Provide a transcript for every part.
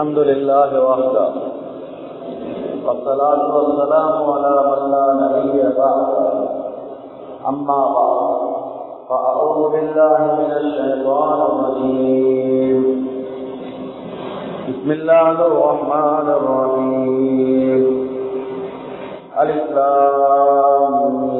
الحمد لله وحده والصلاة والسلام على من لا نبي بعد أما بعد فأعوذ بالله من الشيطان الرجيم بسم الله الرحمن الرحيم الإسلام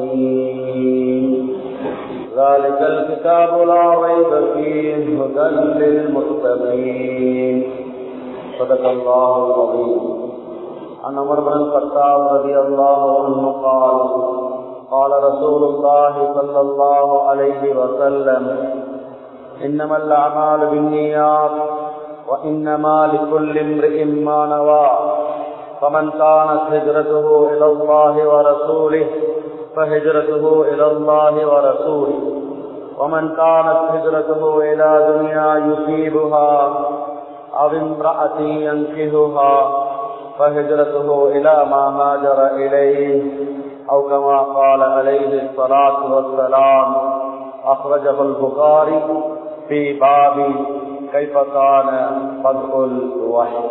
ذلك الكتاب لا ريب فيه هدى للمتقين صدق الله العظيم عن عمر بن الخطاب رضي الله عنه قال قال رسول الله صلى الله عليه وسلم انما الاعمال بالنيات وانما لكل امرئ ما نوى فمن كانت هجرته الى الله ورسوله فهجرته الى الله ورسوله ومن كانت هجرته الى دنيا يصيبها او امراه ينكهها فهجرته الى ما هاجر اليه او كما قال عليه الصلاه والسلام اخرجه البخاري في باب كيف كان بدء الوحي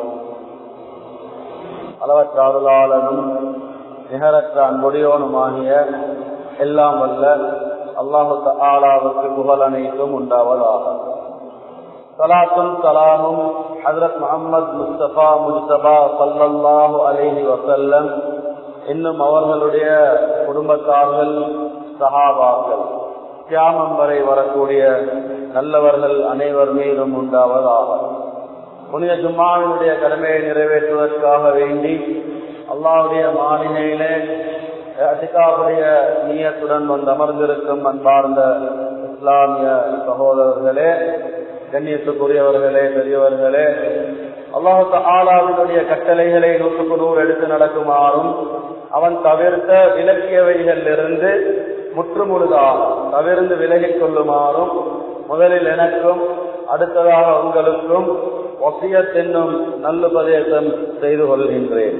அளவற்ற அருளாளனும் நிகரற்ற அன்புடையோனுமாகிய எல்லாம் வல்ல அல்லாஹு ஆலாவுக்கு புகழ் அனைத்தும் உண்டாவதாக சலாத்தும் சலாமும் ஹசரத் முகமது முஸ்தபா முஸ்தபா சல்லல்லாஹு அலேஹி வசல்லம் இன்னும் அவர்களுடைய குடும்பத்தார்கள் சஹாபாக்கள் தியாமம் வரை வரக்கூடிய நல்லவர்கள் அனைவர் மீதும் உண்டாவதாக புனித ஜும்மாவினுடைய கடமையை நிறைவேற்றுவதற்காக வேண்டி அல்லாவுடைய மாளிகையிலே அதிகாவுடைய நீயத்துடன் வந்து அமர்ந்திருக்கும் அன்பார்ந்த இஸ்லாமிய சகோதரர்களே கண்ணியத்துக்குரியவர்களே பெரியவர்களே அல்லாஹு ஆலாவினுடைய கட்டளைகளை நூற்றுக்கு நூறு எடுத்து நடக்குமாறும் அவன் தவிர்த்த விலக்கியவைகளிலிருந்து முற்றுமுழுதாக தவிர்ந்து விலகிக் கொள்ளுமாறும் முதலில் எனக்கும் அடுத்ததாக உங்களுக்கும் ஒசியத் என்னும் நல்லுபதேசம் செய்து கொள்கின்றேன்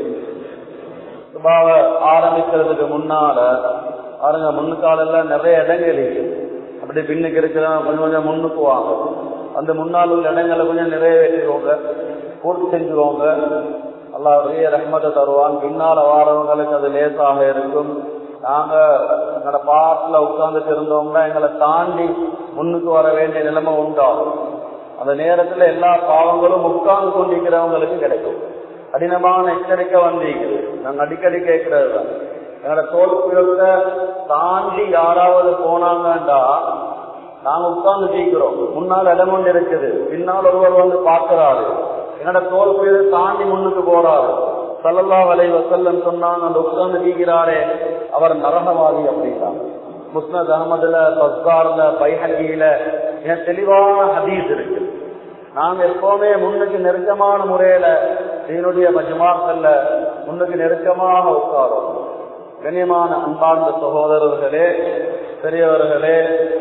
சுபாவ ஆரம்பிக்கிறதுக்கு முன்னால பாருங்க முன்னுக்காலெல்லாம் நிறைய இடங்கள் இருக்கு அப்படி பின்னுக்கு இருக்கிறவங்க கொஞ்சம் கொஞ்சம் முன்னுக்கு வாங்க அந்த முன்னால் உள்ள இடங்களை கொஞ்சம் நிறைவேற்றிக்கோங்க பூர்த்தி செஞ்சுக்கோங்க அல்லா பெரிய ரஹ்மத்தை தருவான் பின்னால வாரவங்களுக்கு அது லேசாக இருக்கும் நாங்க எங்களோட பாட்டில் உட்கார்ந்துட்டு இருந்தவங்க எங்களை தாண்டி முன்னுக்கு வர வேண்டிய நிலைமை உண்டாகும் அந்த நேரத்துல எல்லா பாவங்களும் உட்கார்ந்து கொண்டிருக்கிறவங்களுக்கு கிடைக்கும் கடினமான எச்சரிக்கை வந்திருக்குது நாங்க அடிக்கடி கேட்கறது தான் எங்களோட தோல்வியோட தாண்டி யாராவது போனாங்கண்டா நாங்க உட்கார்ந்து ஜீக்கிறோம் முன்னால் இடம் கொண்டு இருக்குது பின்னால் ஒருவர் வந்து பார்க்கிறாரு என்னோட தோல்வியை தாண்டி முன்னுக்கு போறாரு சல்லல்லா வலை வசல்லம் சொன்னாங்க அந்த உட்கார்ந்து ஜீக்கிறாரே அவர் நரகவாதி அப்படின்னா முஸ்னத் அகமதுல பஸ்கார்ல பைஹங்கியில மிக தெளிவான ஹதீஸ் இருக்கு நாங்க எப்பவுமே முன்னுக்கு நெருக்கமான முறையில இதனுடைய மஜ்மாக்கள்ல முன்னுக்கு நெருக்கமாக உட்காரோம் கண்ணியமான அன்பார்ந்த சகோதரர்களே பெரியவர்களே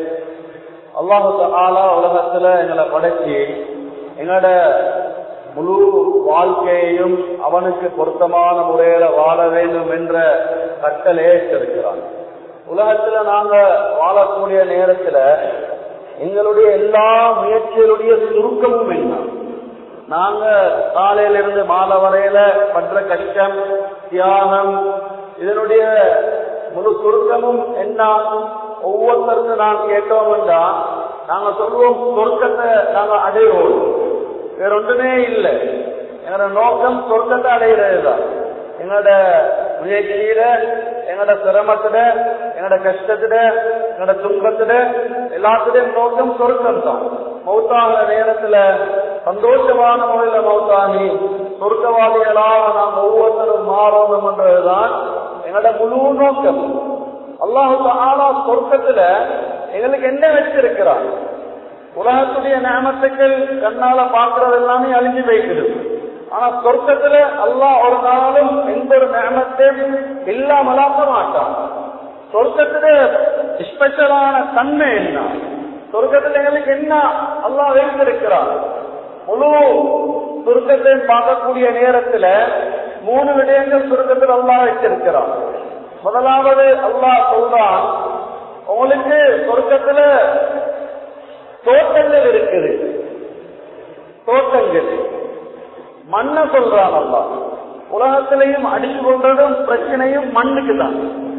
அல்லாஹு ஆலா உலகத்துல எங்களை படைச்சி எங்களோட முழு வாழ்க்கையையும் அவனுக்கு பொருத்தமான முறையில வாழ வேண்டும் என்ற கட்டளையே இருக்கிறான் உலகத்துல நாங்க வாழக்கூடிய நேரத்துல எங்களுடைய எல்லா முயற்சிகளுடைய சுருக்கமும் என்ன நாங்க காலையில இருந்து மாலை வரையில பற்ற கஷ்டம் தியாகம் இதனுடைய முழு சுருக்கமும் என்ன ஒவ்வொருத்தருக்கு நான் கேட்டோம்டா நாங்க சொல்லுவோம் சொர்க்கத்தை நாங்க அடைவோம் வேற ஒன்றுமே இல்லை எங்களோட நோக்கம் சொர்க்கத்தை அடைகிறது தான் எங்களோட முயற்சியில எங்களோட சிரமத்துல எங்களோட கஷ்டத்துல எங்களோட துன்பத்துல எல்லாத்துலயும் நோக்கம் சொர்க்கம் தான் மௌத்தாகிற நேரத்துல சந்தோஷமான முறையில மௌத்தாகி சொர்க்கவாதிகளாக நாம் ஒவ்வொருத்தரும் மாறணும் என்றதுதான் எங்களோட முழு நோக்கம் அல்லாஹு ஆனா சொர்க்கத்துல எங்களுக்கு என்ன வச்சிருக்கிறார் உலகத்துடைய நியமத்துக்கள் கண்ணால பாக்குறது எல்லாமே அழிஞ்சு போய்க்குது ஆனா சொர்க்கத்துல அல்லாஹ் ஒரு நாளும் எந்த ஒரு நியமத்தையும் இல்லாமலாக்க மாட்டான் சொர்க்கத்துல ஸ்பெஷலான தன்மை என்ன சொர்க்கத்துல எங்களுக்கு என்ன அல்லாஹ் வைத்திருக்கிறார் முழு சுருக்கத்தையும் பார்க்கக்கூடிய நேரத்துல மூணு விடயங்கள் சுருக்கத்தில் அல்லாஹ் வச்சிருக்கிறான் முதலாவது அல்லாஹ் சொல்றான் உங்களுக்கு சொர்க்கத்துல தோட்டங்கள் இருக்குது தோட்டங்கள் மண்ணை சொல்றான் அல்லா உலகத்திலையும் அடிச்சு கொண்டதும் பிரச்சனையும் மண்ணுக்கு தான்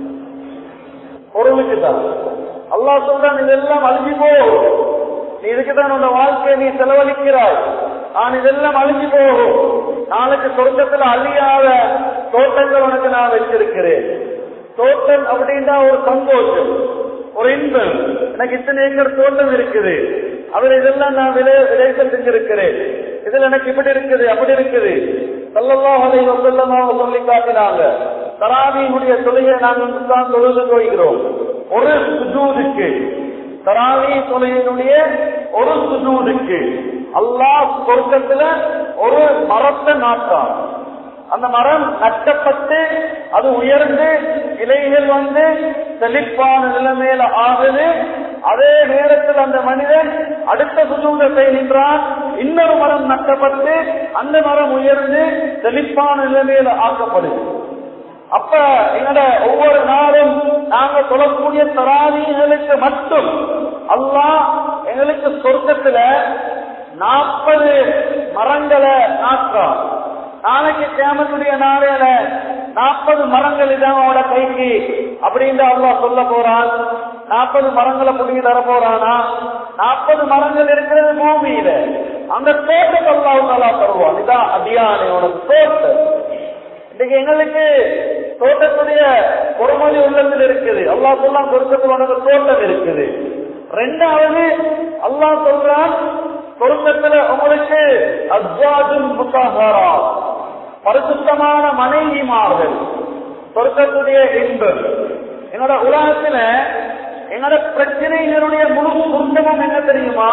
பொருளுக்கு தான் அல்லா சொல்றான் இதெல்லாம் அழிஞ்சு போகும் நீ இதுக்கு தான் உன் வாழ்க்கையை நீ செலவழிக்கிறாய் நான் இதெல்லாம் அழிஞ்சு போகும் நாளைக்கு சொர்க்கத்துல அழியாத தோட்டங்கள் உனக்கு நான் வச்சிருக்கிறேன் தோட்டம் அப்படின்னா ஒரு சந்தோஷம் ஒரு இன்பம் எனக்கு இத்தனை ஏக்கர் தோட்டம் இருக்குது அவர் இதெல்லாம் நான் விளை விளைச்சல் செஞ்சிருக்கிறேன் இதுல எனக்கு இப்படி இருக்குது அப்படி இருக்குது சல்லல்லாஹு அலைஹி வஸல்லம் அவங்க சொல்லி காட்டினாங்க தராவியினுடைய தொழுகை நாங்கள் தான் தொழுது போகிறோம் ஒரு சுஜூதுக்கு தராவி தொழுகையினுடைய ஒரு சுஜூதுக்கு அல்லாஹ் சொர்க்கத்துல ஒரு மரத்தை நாட்டான் அந்த மரம் நட்டப்பட்டு அது உயர்ந்து இலைகள் வந்து செழிப்பான நிலைமையில ஆகுது அதே நேரத்தில் அந்த மனிதன் அடுத்த சுஜூதத்தை நின்றான் இன்னொரு மரம் நட்டப்பட்டு அந்த மரம் உயர்ந்து செழிப்பான நிலைமையில ஆக்கப்படுது அப்ப எங்கட ஒவ்வொரு நாளும் நாங்க சொல்லக்கூடிய தராவிகளுக்கு மட்டும் அல்லாஹ் எங்களுக்கு சொர்க்கத்துல நாற்பது மரங்களை நாட்டுறான் நாளைக்கு கேமத்துடைய நாளையில நாற்பது மரங்கள் இதான் அவனோட கைக்கு அப்படின்னு அல்லாஹ் சொல்ல போறான் நாற்பது மரங்களை புடிங்கி தர போறானா நாற்பது மரங்கள் இருக்கிறது பூமியில அந்த தோட்டத்தை அல்லாஹ் நல்லா தருவான் இதான் அடியானை உனக்கு தோட்டம் இன்னைக்கு எங்களுக்கு தோட்டத்துடைய பொறுமதி உள்ளத்தில் இருக்குது அல்லாஹ் சொல்லலாம் சொர்க்கத்தில் உனக்கு தோட்டம் இருக்குது ரெண்டாவது அல்லாஹ் சொல்றான் சொர்க்கத்துல உங்களுக்கு அஸ்வாஜும் முத்தாகாரா பரிசுத்தமான மனைவிமார்கள் சொர்க்கத்துடைய இன்பம் என்னோட உலகத்துல என்னோட பிரச்சனைகளுடைய முழு சுருக்கமும் என்ன தெரியுமா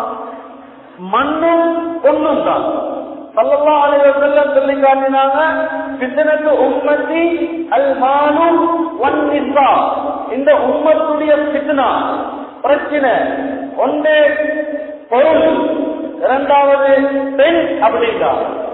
மண்ணும் பொண்ணும் தான் சல்லல்லா அலைவசல்லம் சொல்லி காட்டினாங்க பித்தனத்து உம்மத்தி அல் மானும் ஒன் நிசா இந்த உம்மத்துடைய பித்னா பிரச்சனை ஒன்று பொருள் இரண்டாவது பெண் அப்படின்னா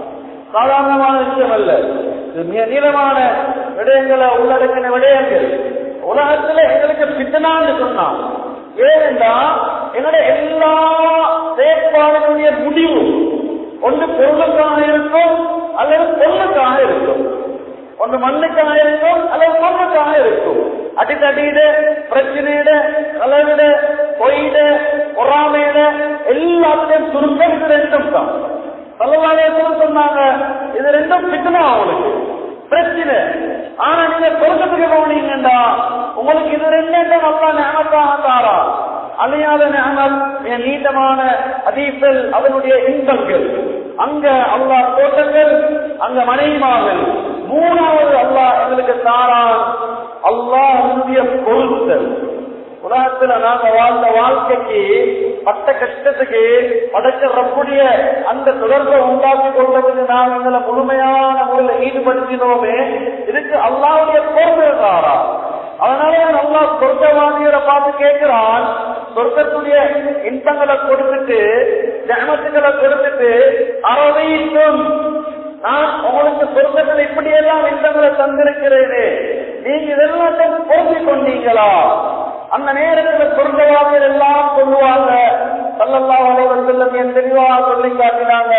சாதாரணமான விஷயம் அல்ல இது மிக நீளமான விடயங்களை உள்ளடக்கின விடயங்கள் உலகத்துல எங்களுக்கு பித்தனான்னு சொன்னான் ஏனென்றா எங்களுடைய எல்லா செயற்பாடுகளுடைய முடிவு ஒன்று பொருளுக்காக இருக்கும் அல்லது பொருளுக்காக இருக்கும் ஒன்று மண்ணுக்காக இருக்கும் அல்லது பொருளுக்காக இருக்கும் அடித்தடியிட பிரச்சனையிட கலவிட பொய்ட பொறாமையிட எல்லாத்தையும் சுருக்கம் இது ரெண்டும் தான் பல்லவாலயத்தில் சொன்னாங்க இது ரெண்டும் பித்தனா அவங்களுக்கு பிரச்சனை ஆனா நீங்க சொர்க்கத்துக்கு போனீங்கடா உங்களுக்கு இது ரெண்டு நல்லா ஞாபகமாக தாரா அழியாத ஞானம் என் நீட்டமான அதீசல் அதனுடைய இன்பங்கள் அங்க அல்லாஹ் தோட்டங்கள் அங்க மனைவிமார்கள் மூணாவது அல்லாஹ் எங்களுக்கு தாரான் அல்லாஹனுடைய பொருத்தல் உலகத்துல நாங்க வாழ்ந்த வாழ்க்கைக்கு பட்ட கஷ்டத்துக்கு படைச்ச ரப்புடைய அந்த தொடர்பை உண்டாக்கி கொள்வதற்கு நாங்கள் எங்களை முழுமையான முறையில் ஈடுபடுத்தினோமே இதுக்கு அல்லாவுடைய பொறுப்பாரா அதனால நல்லா சொர்க்கவாதிகளை பார்த்து கேட்கிறான் சொர்க்கத்துடைய இன்பங்களை கொடுத்துட்டு ஜனத்துக்களை கொடுத்துட்டு அறவைக்கும் நான் உங்களுக்கு சொர்க்கத்தில் இப்படியெல்லாம் இன்பங்களை தந்திருக்கிறேனே நீங்க இதெல்லாம் பொருந்தி கொண்டீங்களா அந்த நேரத்தில் சொர்க்கவாதிகள் எல்லாம் சொல்லுவாங்க சல்லல்லா வலைவசல்லம் என் தெளிவாக சொல்லி காட்டினாங்க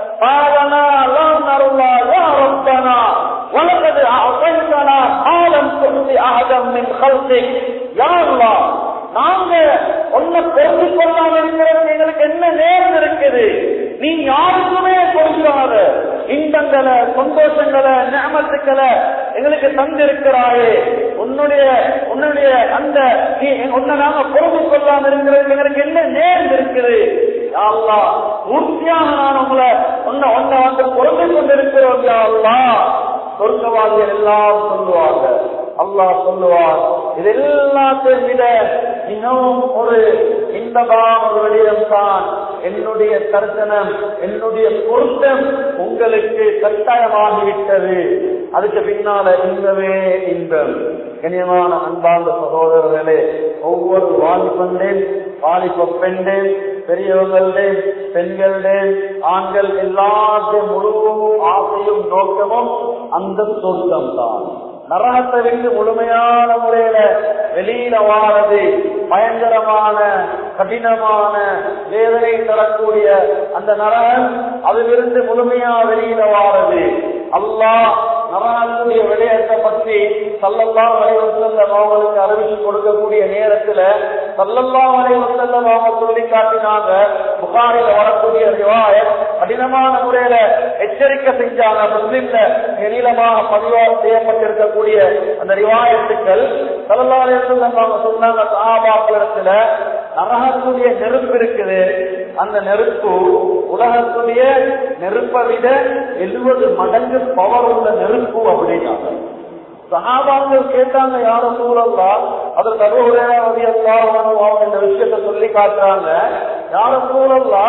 பாவனா லாம் நருளா யா ரப்பனா வலகது அசைத்தனா ஆலம் சொல்லி அகதம் மின் கல்சி யா அல்லாஹ் நாங்க ஒன்ன பொருந்தி கொள்ளாம இருக்கிறது எங்களுக்கு என்ன நேரம் இருக்குது நீ யாருக்குமே பொருந்தாத இன்பங்களை சந்தோஷங்களை ஞாபகத்துக்களை எங்களுக்கு தந்திருக்கிறாயே உன்னுடைய உன்னுடைய அந்த நீ உன்னை நாங்க பொருந்தி கொள்ளாம இருக்கிறது எங்களுக்கு என்ன நேரம் இருக்குது யா அல்லாஹ் பூர்த்தியாக நான் உங்களை உன்னை உன்னை வந்து பொருந்தி கொண்டிருக்கிறோம் யா அல்லாஹ் சொர்க்கவாதிகள் எல்லாம் சொல்லுவாங்க அல்லாஹ் சொல்லுவார் இது எல்லாத்தையும் விட மிகவும் ஒரு இன்பமான ஒரு விடயம் தான் என்னுடைய தரிசனம் என்னுடைய பொருத்தம் உங்களுக்கு கட்டாயமாகிவிட்டது அதுக்கு பின்னால இன்பமே இன்பம் கனியமான அன்பார்ந்த சகோதரர்களே ஒவ்வொரு வாலிபண்டேன் வாலிப பெண்டேன் பெரியவர்களே பெண்களே ஆண்கள் எல்லாத்தையும் முழுவதும் ஆசையும் நோக்கமும் அந்த சொர்க்கம் தான் நரகத்தை விட்டு முழுமையான முறையில வெளியில வாழது பயங்கரமான கடினமான வேதனை தரக்கூடிய அந்த நரகம் அதிலிருந்து முழுமையா வெளியில வாழது அல்லாஹ் நரகத்துடைய விடயத்தை பற்றி சல்லல்லா வலைவசல்லம் அவங்களுக்கு அறிவிச்சு கொடுக்கக்கூடிய நேரத்துல சல்லல்லா வலைவசல்லம் அவங்க சொல்லி காட்டினாங்க புகாரில வரக்கூடிய ரிவாய கடினமான முறையில எச்சரிக்கை செஞ்சாங்க முஸ்லிம்ல நீளமாக பதிவாக செய்யப்பட்டிருக்கக்கூடிய அந்த ரிவாயத்துக்கள் சல்லல்லா வலைவசல்லம் அவங்க சொன்னாங்க சஹாபாக்களிடத்துல நரகத்துடைய நெருப்பு இருக்குது அந்த நெருப்பு உலகத்துடைய நெருப்பை விட எழுபது மடங்கு பவர் உள்ள நெருப்பு அப்படின்னாங்க சகாபாக்கள் கேட்டாங்க யார சூழல்லா அதற்கு அருகுரையாவதி அவங்க இந்த விஷயத்த சொல்லி காட்டுறாங்க யார சூழல்லா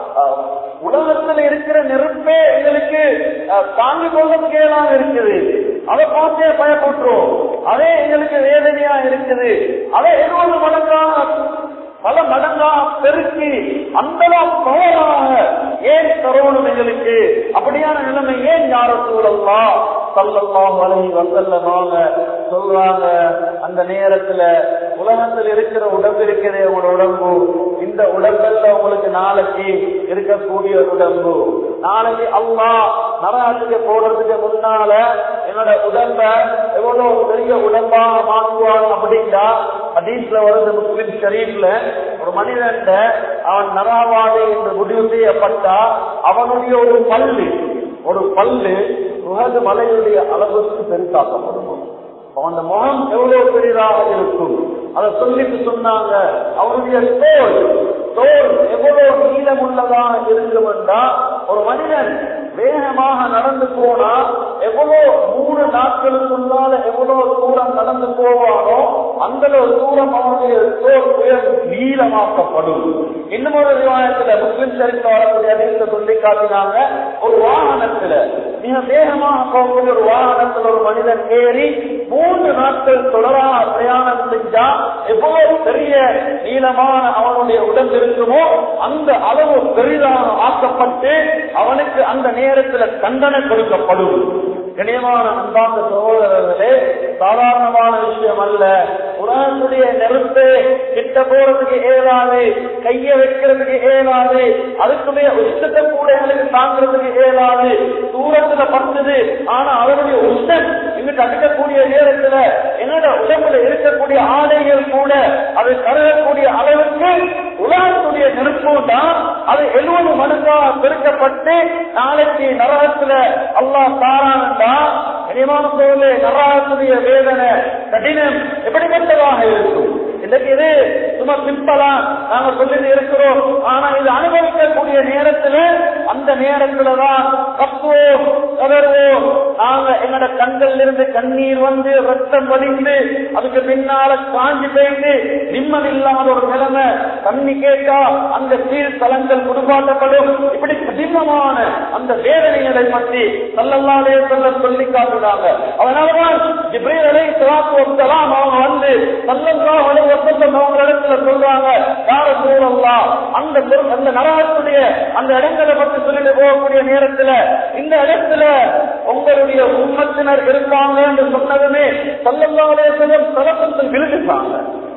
உலகத்துல இருக்கிற நெருப்பே எங்களுக்கு தாங்கிக் கொள்ள முக்கியமாக இருக்குது அதை பார்த்தே பயப்பட்டுரும் அதே எங்களுக்கு வேதனையா இருக்குது அதை எழுபது மடங்காக பல மடங்கா பெருக்கி அந்த பவராக ஏன் தரணும் எங்களுக்கு அப்படியான நிலைமை ஏன் யார சூழல்லா சல்லல்லாம் வலை வசல்லமாக சொல்றாங்க அந்த நேரத்துல உலகத்தில் இருக்கிற உடம்பு இருக்கிறதே உங்களோட உடம்பு இந்த உடம்புல உங்களுக்கு நாளைக்கு இருக்கக்கூடிய உடம்பு நாளைக்கு அல்லா நரகத்துக்கு போடுறதுக்கு முன்னால என்னோட உடம்ப எவ்வளவு பெரிய உடம்பாக மாற்றுவாங்க அப்படின்னா ஹதீஸ்ல வருது முஸ்லிம் ஷரீஃப்ல ஒரு மனிதன் அவன் நராவாது என்று முடிவு செய்யப்பட்டா அவனுடைய ஒரு பல்லு ஒரு பல்லு உகது மலையுடைய அளவுக்கு பெருசாக்கப்படும் அவன் முகம் எவ்வளவு பெரிதாக இருக்கும் அதை சொல்லிட்டு சொன்னாங்க அவருடைய தோல் தோல் எவ்வளவு நீளம் உள்ளதாக இருக்கும் என்றா ஒரு மனிதன் வேகமாக நடந்து போனா எவ்வளவு மூணு நாட்களுக்குள்ளால எவ்வளவு தூரம் நடந்து போவானோ அந்த தூரம் அவனுடைய தோல் உயர் நீளமாக்கப்படும் இன்னும் ஒரு விவாதத்துல முஸ்லிம் சரித்திர வரக்கூடிய அதிகத்தை சொல்லி காட்டினாங்க ஒரு வாகனத்துல மிக வேகமாக போகக்கூடிய ஒரு வாகனத்துல ஒரு மனிதன் ஏறி மூன்று நாட்கள் தொடராக பிரயாணம் செஞ்சா எவ்வளவு பெரிய நீளமான அவனுடைய உடம்பு இருக்குமோ அந்த அளவு பெரிதாக ஆக்கப்பட்டு அவனுக்கு அந்த நேரத்துல தண்டனை கொடுக்கப்படும் கனியமான அன்பாந்த சகோதரர்களே சாதாரணமான விஷயம் அல்ல உலகத்துடைய நெருப்பு கிட்ட போறதுக்கு ஏலாது கைய வைக்கிறதுக்கு ஏலாது அதுக்குடைய உஷ்டத்தை கூட எங்களுக்கு தாங்கிறதுக்கு ஏலாது தூரத்துல படுத்துது ஆனா அவருடைய உஷ்டம் இங்கிட்டு அடிக்கக்கூடிய நேரத்துல என்னோட உடம்புல இருக்கக்கூடிய ஆடைகள் கூட அது கருகக்கூடிய அளவுக்கு உலகத்துடைய நெருப்பு தான் அது எழுபது மடங்காக பெருக்கப்பட்டு நாளைக்கு நரகத்துல அல்லாஹ் தாரானண்டா கனிமான சோழே நரகத்துடைய வேதனை கடினம் எப்படிப்பட்டதாக இருக்கும் இன்னைக்கு இது சும்மா சிம்பிளா நாங்க சொல்லிட்டு இருக்கிறோம் ஆனா இது அனுபவிக்கக்கூடிய நேரத்துல அந்த நேரத்துலதான் கத்துவோம் கதறுவோம் நாங்க எங்களோட கண்கள் இருந்து கண்ணீர் வந்து ரத்தம் வலிந்து அதுக்கு பின்னால காஞ்சி போயிட்டு நிம்மதி இல்லாத ஒரு நிலைமை தண்ணி கேட்டா அந்த சீர்தலங்கள் குடும்பாட்டப்படும் இப்படி கடினமான அந்த வேதனைகளை பற்றி சல்லல்லாலே சொல்ல சொல்லி காட்டுறாங்க அதனாலதான் ஜிப்ரீல் அலை சலாத்து வசலாம் அவங்க வந்து சல்லல்லா அலை வசல்லம் அவங்க இடத்துல சொல்றாங்க யார சூழல்லாம் அந்த சொல்- அந்த நரகத்துடைய அந்த இடங்களை பற்றி சொல்லிட்டு போகக்கூடிய நேரத்துல இந்த இடத்துல உங்களுடைய உம்மத்தினர் இருப்பாங்க என்று சொன்னதுமே சல்லல்லா அலை சொல்லம் தலப்பத்தில் விழுந்துட்டாங்க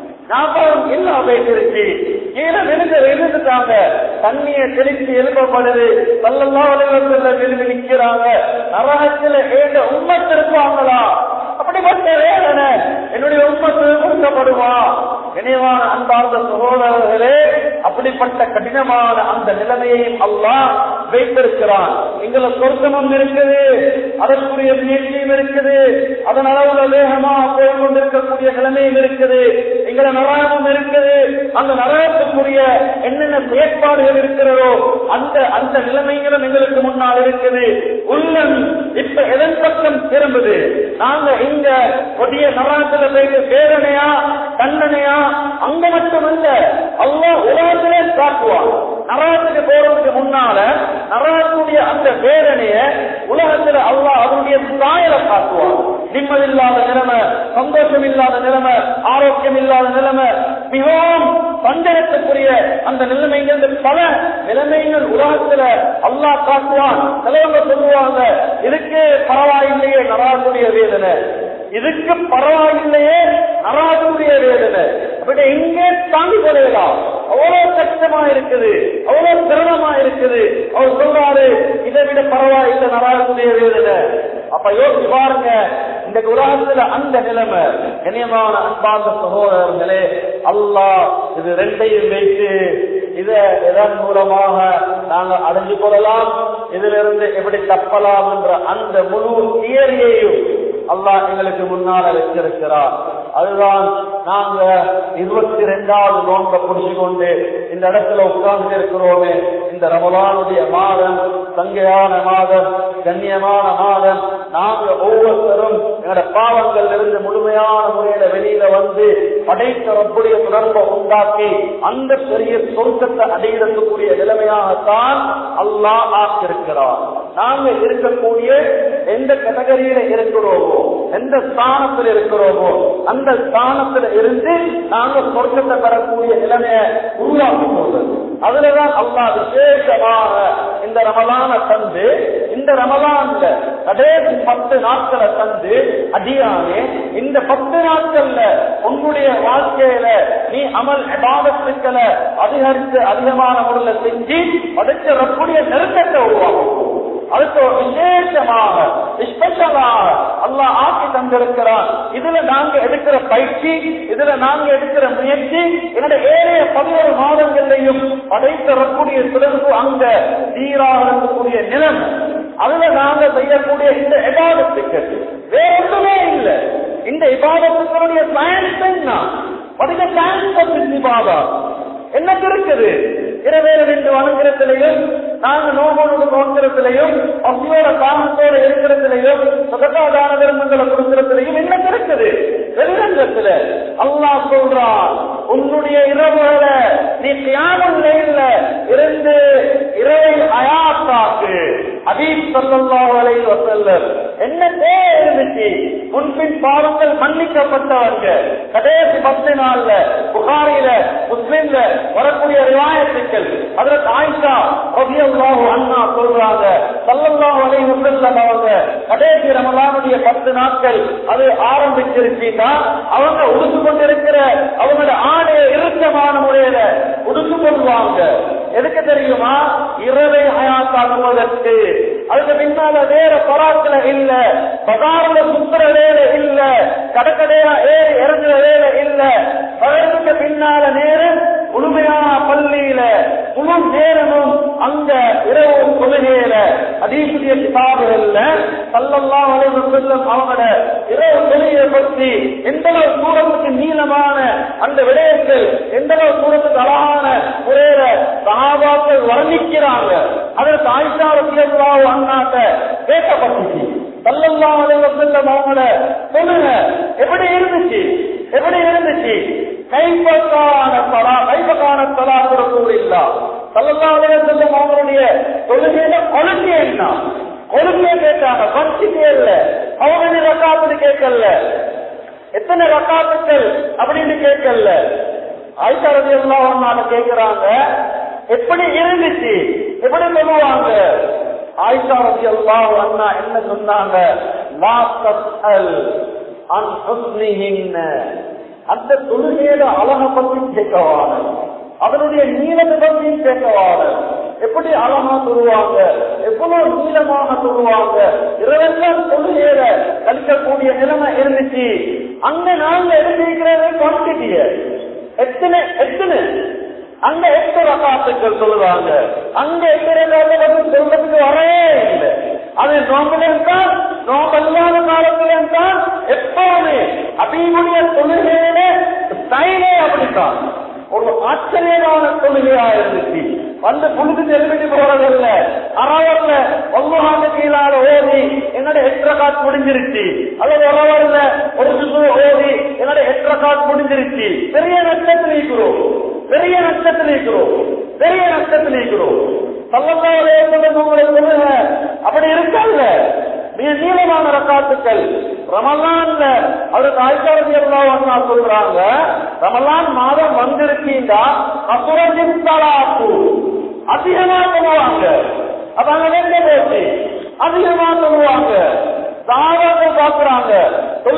ஞாபகம் இல்ல போயிட்டு கீழே விழுந்து விழுந்துட்டாங்க தண்ணியை தெளிச்சு எழுப்பப்படுது சல்லல்லா அலைவசல்ல விழுந்து நிக்கிறாங்க நரகத்துல ஏண்ட உம்மத்து இருப்பாங்களா அப்படிப்பட்ட வேதனை என்னுடைய உம்மத்து கொடுக்கப்படுமா நினைவான அன்பார்ந்த சகோதரர்களே அப்படிப்பட்ட கடினமான அந்த நிலைமையையும் அல்லாஹ் வைத்திருக்கிறான் எங்களை சொர்க்கமும் இருக்குது அதற்குரிய முயற்சியும் இருக்குது அதன் அளவுல வேகமா போய் கொண்டிருக்கக்கூடிய நிலைமையும் இருக்குது எங்களை நரகமும் இருக்குது அந்த நரகத்துக்குரிய என்னென்ன செயற்பாடுகள் இருக்கிறதோ அந்த அந்த நிலைமைகளும் எங்களுக்கு முன்னால் இருக்குது உள்ளம் இப்ப எதன் பக்கம் திரும்புது நாங்க இங்க கொடிய நரகத்துல போயிட்டு வேதனையா தண்டனையா அங்க மட்டுமல்ல அல்லாஹ் உலகத்திலே காட்டுவான் நரகத்துக்கு போறதுக்கு முன்னால நரகத்துடைய அந்த வேதனைய உலகத்துல அல்லாஹ் அவருடைய சாயலை காட்டுவான் நிம்மதி இல்லாத நிலைமை சந்தோஷம் இல்லாத நிலைமை ஆரோக்கியம் இல்லாத நிலைமை மிகவும் சந்தேகத்துக்குரிய அந்த நிலைமைகள் பல நிலைமைகள் உலகத்துல அல்லாஹ் காட்டுவான் சிலவங்க சொல்லுவாங்க இதுக்கு பரவாயில்லையே நரகத்துடைய வேதனை இதுக்கு பரவாயில்லையே நராஜுடைய வேதனை அப்படி எங்கே தாங்கி கொள்ளலாம் அவ்வளவு கஷ்டமா இருக்குது அவ்வளவு சிரமமா இருக்குது அவர் சொல்றாரு இதை விட பரவாயில்லை நராஜுடைய வேதனை அப்ப யோசிச்சு பாருங்க இந்த உலகத்துல அந்த நிலைமை கண்ணியமான அன்பார்ந்த சகோதரர்களே அல்லாஹ் இது ரெண்டையும் வைத்து இத இதன் மூலமாக நாங்க அடைஞ்சு கொள்ளலாம் இதுல இருந்து எப்படி தப்பலாம் என்ற அந்த முழு தியரியையும் அல்லாஹ் எங்களுக்கு முன்னால வச்சிருக்கிறார் அதுதான் நாங்க இருபத்தி ரெண்டாவது நோன்பை புடிச்சு கொண்டு இந்த இடத்துல உட்கார்ந்து இருக்கிறோமே இந்த ரமலானுடைய மாதம் சங்கையான மாதம் கண்ணியமான மாதம் நாங்க ஒவ்வொருத்தரும் எங்களோட பாவங்கள் இருந்து முழுமையான முறையில வெளியில வந்து படைத்த ரப்புடைய தொடர்பை உண்டாக்கி அந்த பெரிய சொர்க்கத்தை அடைகிறதுக்குரிய நிலைமையாகத்தான் அல்லாஹ் ஆக்கியிருக்கிறார் நாங்க இருக்கக்கூடிய எந்த கேட்டகரியில இருக்கிறோமோ எந்த ஸ்தானத்தில் இருக்கிறோமோ அந்த ஸ்தானத்துல இருந்து நாங்க சொர்க்கத்தை பெறக்கூடிய நிலைமையை உருவாக்கும் போது அதுலதான் அல்லாஹ் விசேஷமாக இந்த ரமலான தந்து இந்த ரமலான்ல கடைசி பத்து நாட்களை தந்து அடியானே இந்த பத்து நாட்கள்ல உங்களுடைய வாழ்க்கையில நீ அமல் எபாதத்துக்களை அதிகரித்து அதிகமான முறையில் செஞ்சு படைச்ச ரப்புடைய நெருக்கத்தை உருவாக்கும் அதுக்கு ஒரு விசேஷமாக ஸ்பெஷலாக அல்லாஹ் ஆக்கி தந்திருக்கிறான் இதுல நாங்க எடுக்கிற பயிற்சி இதுல நாங்க எடுக்கிற முயற்சி என்னோட ஏழைய பதினோரு மாதங்களையும் படைத்தரக்கூடிய தொடர்பு அங்க சீராக இருக்கக்கூடிய நிலம் அதுல நாங்க செய்யக்கூடிய இந்த இபாதத்துக்கள் வேற ஒன்றுமே இல்லை இந்த இபாதத்துக்களுடைய சயின்ஸ் என்ன பதின சயின்ஸ் பத்தி இபாதா என்னக்கு இருக்குது இரவேல நின்று வணங்குறதுலையும் நாங்க நோவோடு நோக்கிறதுலையும் பசியோட காரணத்தோட இருக்கிறதுலையும் சுகதாதான தர்மங்களை கொடுக்கிறதுலையும் என்ன இருக்குது வெளிரங்கத்துல அல்லாஹ் சொல்றான் உன்னுடைய இரவுகளை நீ தியாகம் இல்ல இருந்து இரவை அயாத்தாக்கு அதீப் சொல்லல்லாஹு அலைஹி வஸல்லம் என்ன தேவை இருந்துச்சு முன்பின் பாவங்கள் மன்னிக்கப்பட்டவங்க கடைசி பத்து நாள்ல புகாரில முஸ்லிம்ல வரக்கூடிய ரிவாயத்துக்கள் அதற்கு ஆயிஷா ரபியல்லாஹு அண்ணா சொல்றாங்க சல்லல்லாஹு அலைஹி வஸல்லம் அவங்க கடைசி ரமலானுடைய பத்து நாட்கள் அது ஆரம்பிச்சிருச்சுன்னா அவங்க உடுத்து கொண்டிருக்கிற அவங்களோட ஆடையை இறுக்கமான முறையில உடுத்து கொள்வாங்க எதுக்கு தெரியுமா இரவை ஹயாத்தாக்குவதற்கு அதுக்கு பின்னால வேற பராத்துல இல்ல பதார்ல சுத்துற வேலை இல்ல கடற்கடையில ஏறி இறங்குற வேலை இல்ல பகலுக்கு பின்னால நேரம் முழுமையான பள்ளியில முழு நேரமும் அங்க இரவு தொழுகையில அதீசுடைய கிதாபுகள்ல சல்லல்லாம் செல்லும் அவங்களோட இரவு தொழுகையை பற்றி எந்த அளவு தூரத்துக்கு நீளமான அந்த விடயத்தில் எந்த அளவு தூரத்துக்கு அழகான முறையில சகாபாக்கள் வர்ணிக்கிறாங்க அதற்கு ஆயிஷா ரசிகர்களாக அண்ணாட்ட பேசப்பட்டுச்சு சல்லல்லாம் செல்லும் அவங்களோட சொல்லுங்க எப்படி இருந்துச்சு எப்படி இருந்துச்சு கைப்பக்கான தலா கைப்பக்கான தலா கொடுக்கூடா சல்லல்லாஹு செல்லும் அவங்களுடைய தொழுகையில கொள்கை என்ன கொள்கையை கேட்டாங்க பட்சிக்கே இல்ல அவங்க ரக்காத்துன்னு கேட்கல எத்தனை ரக்காத்துக்கள் அப்படின்னு கேட்கல ஆயிஷா ரவி எல்லாம் கேட்கிறாங்க எப்படி இருந்துச்சு எப்படி சொல்லுவாங்க ஆயிஷா ரவி எல்லாம் அண்ணா என்ன சொன்னாங்க லா தஸ்அல் அன் ஹுஸ்னிஹின்ன அந்த தொழுகையில அழக பத்தி கேட்கவான அதனுடைய நீளத்தை பத்தி கேட்கவான எப்படி அழகா சொல்லுவாங்க எவ்வளவு நீளமாக சொல்லுவாங்க இரவெல்லாம் தொழுகையில கழிக்கக்கூடிய நிலைமை இருந்துச்சு அங்க நாங்க எடுத்திருக்கிறது குவான்டிட்டிய எத்தனை எத்தனை அங்க எட்டு ரகாத்துக்கள் சொல்லுவாங்க அங்க எட்டு ரகாத்தை பத்தி சொல்றதுக்கு வரவே இல்லை அது நோம்புலையும் தான் நோம்பல்லாத காலத்திலும் தான் எப்பவுமே அபிமுடைய தொழுகையில ஸ்டைலே அப்படித்தான் ஒரு ஆச்சரியமான தொழுகையா இருந்துச்சு வந்து புழுது எழுப்பிட்டு போறதில்ல அறவர்ல ஒவ்வொரு கீழால ஓதி என்னோட எட்டரை காத்து முடிஞ்சிருச்சு அல்லது உறவர்ல ஒரு சுற்று ஓதி என்னோட எட்டரை காத்து முடிஞ்சிருச்சு பெரிய நஷ்டத்தில் இருக்கிறோம் பெரிய நஷ்டத்தில் இருக்கிறோம் பெரிய நஷ்டத்தில் இருக்கிறோம் சல்லல்லாஹு உங்களை சொல்லுங்க அப்படி இருக்கல்ல மிக நீளமான ரக்காத்துக்கள் ரமலான்ல அவருக்கு ஆய்ச்சாரதி எல்லாம் சொல்றாங்க ரமலான் மாதம் வந்திருக்கீங்களா அசுரஜின் தலாப்பு அதிகமா சொல்லுவாங்க அப்ப அங்க வெங்க போச்சு அதிகமா சொல்லுவாங்க சாதத்தை பாக்குறாங்க தொழுகையில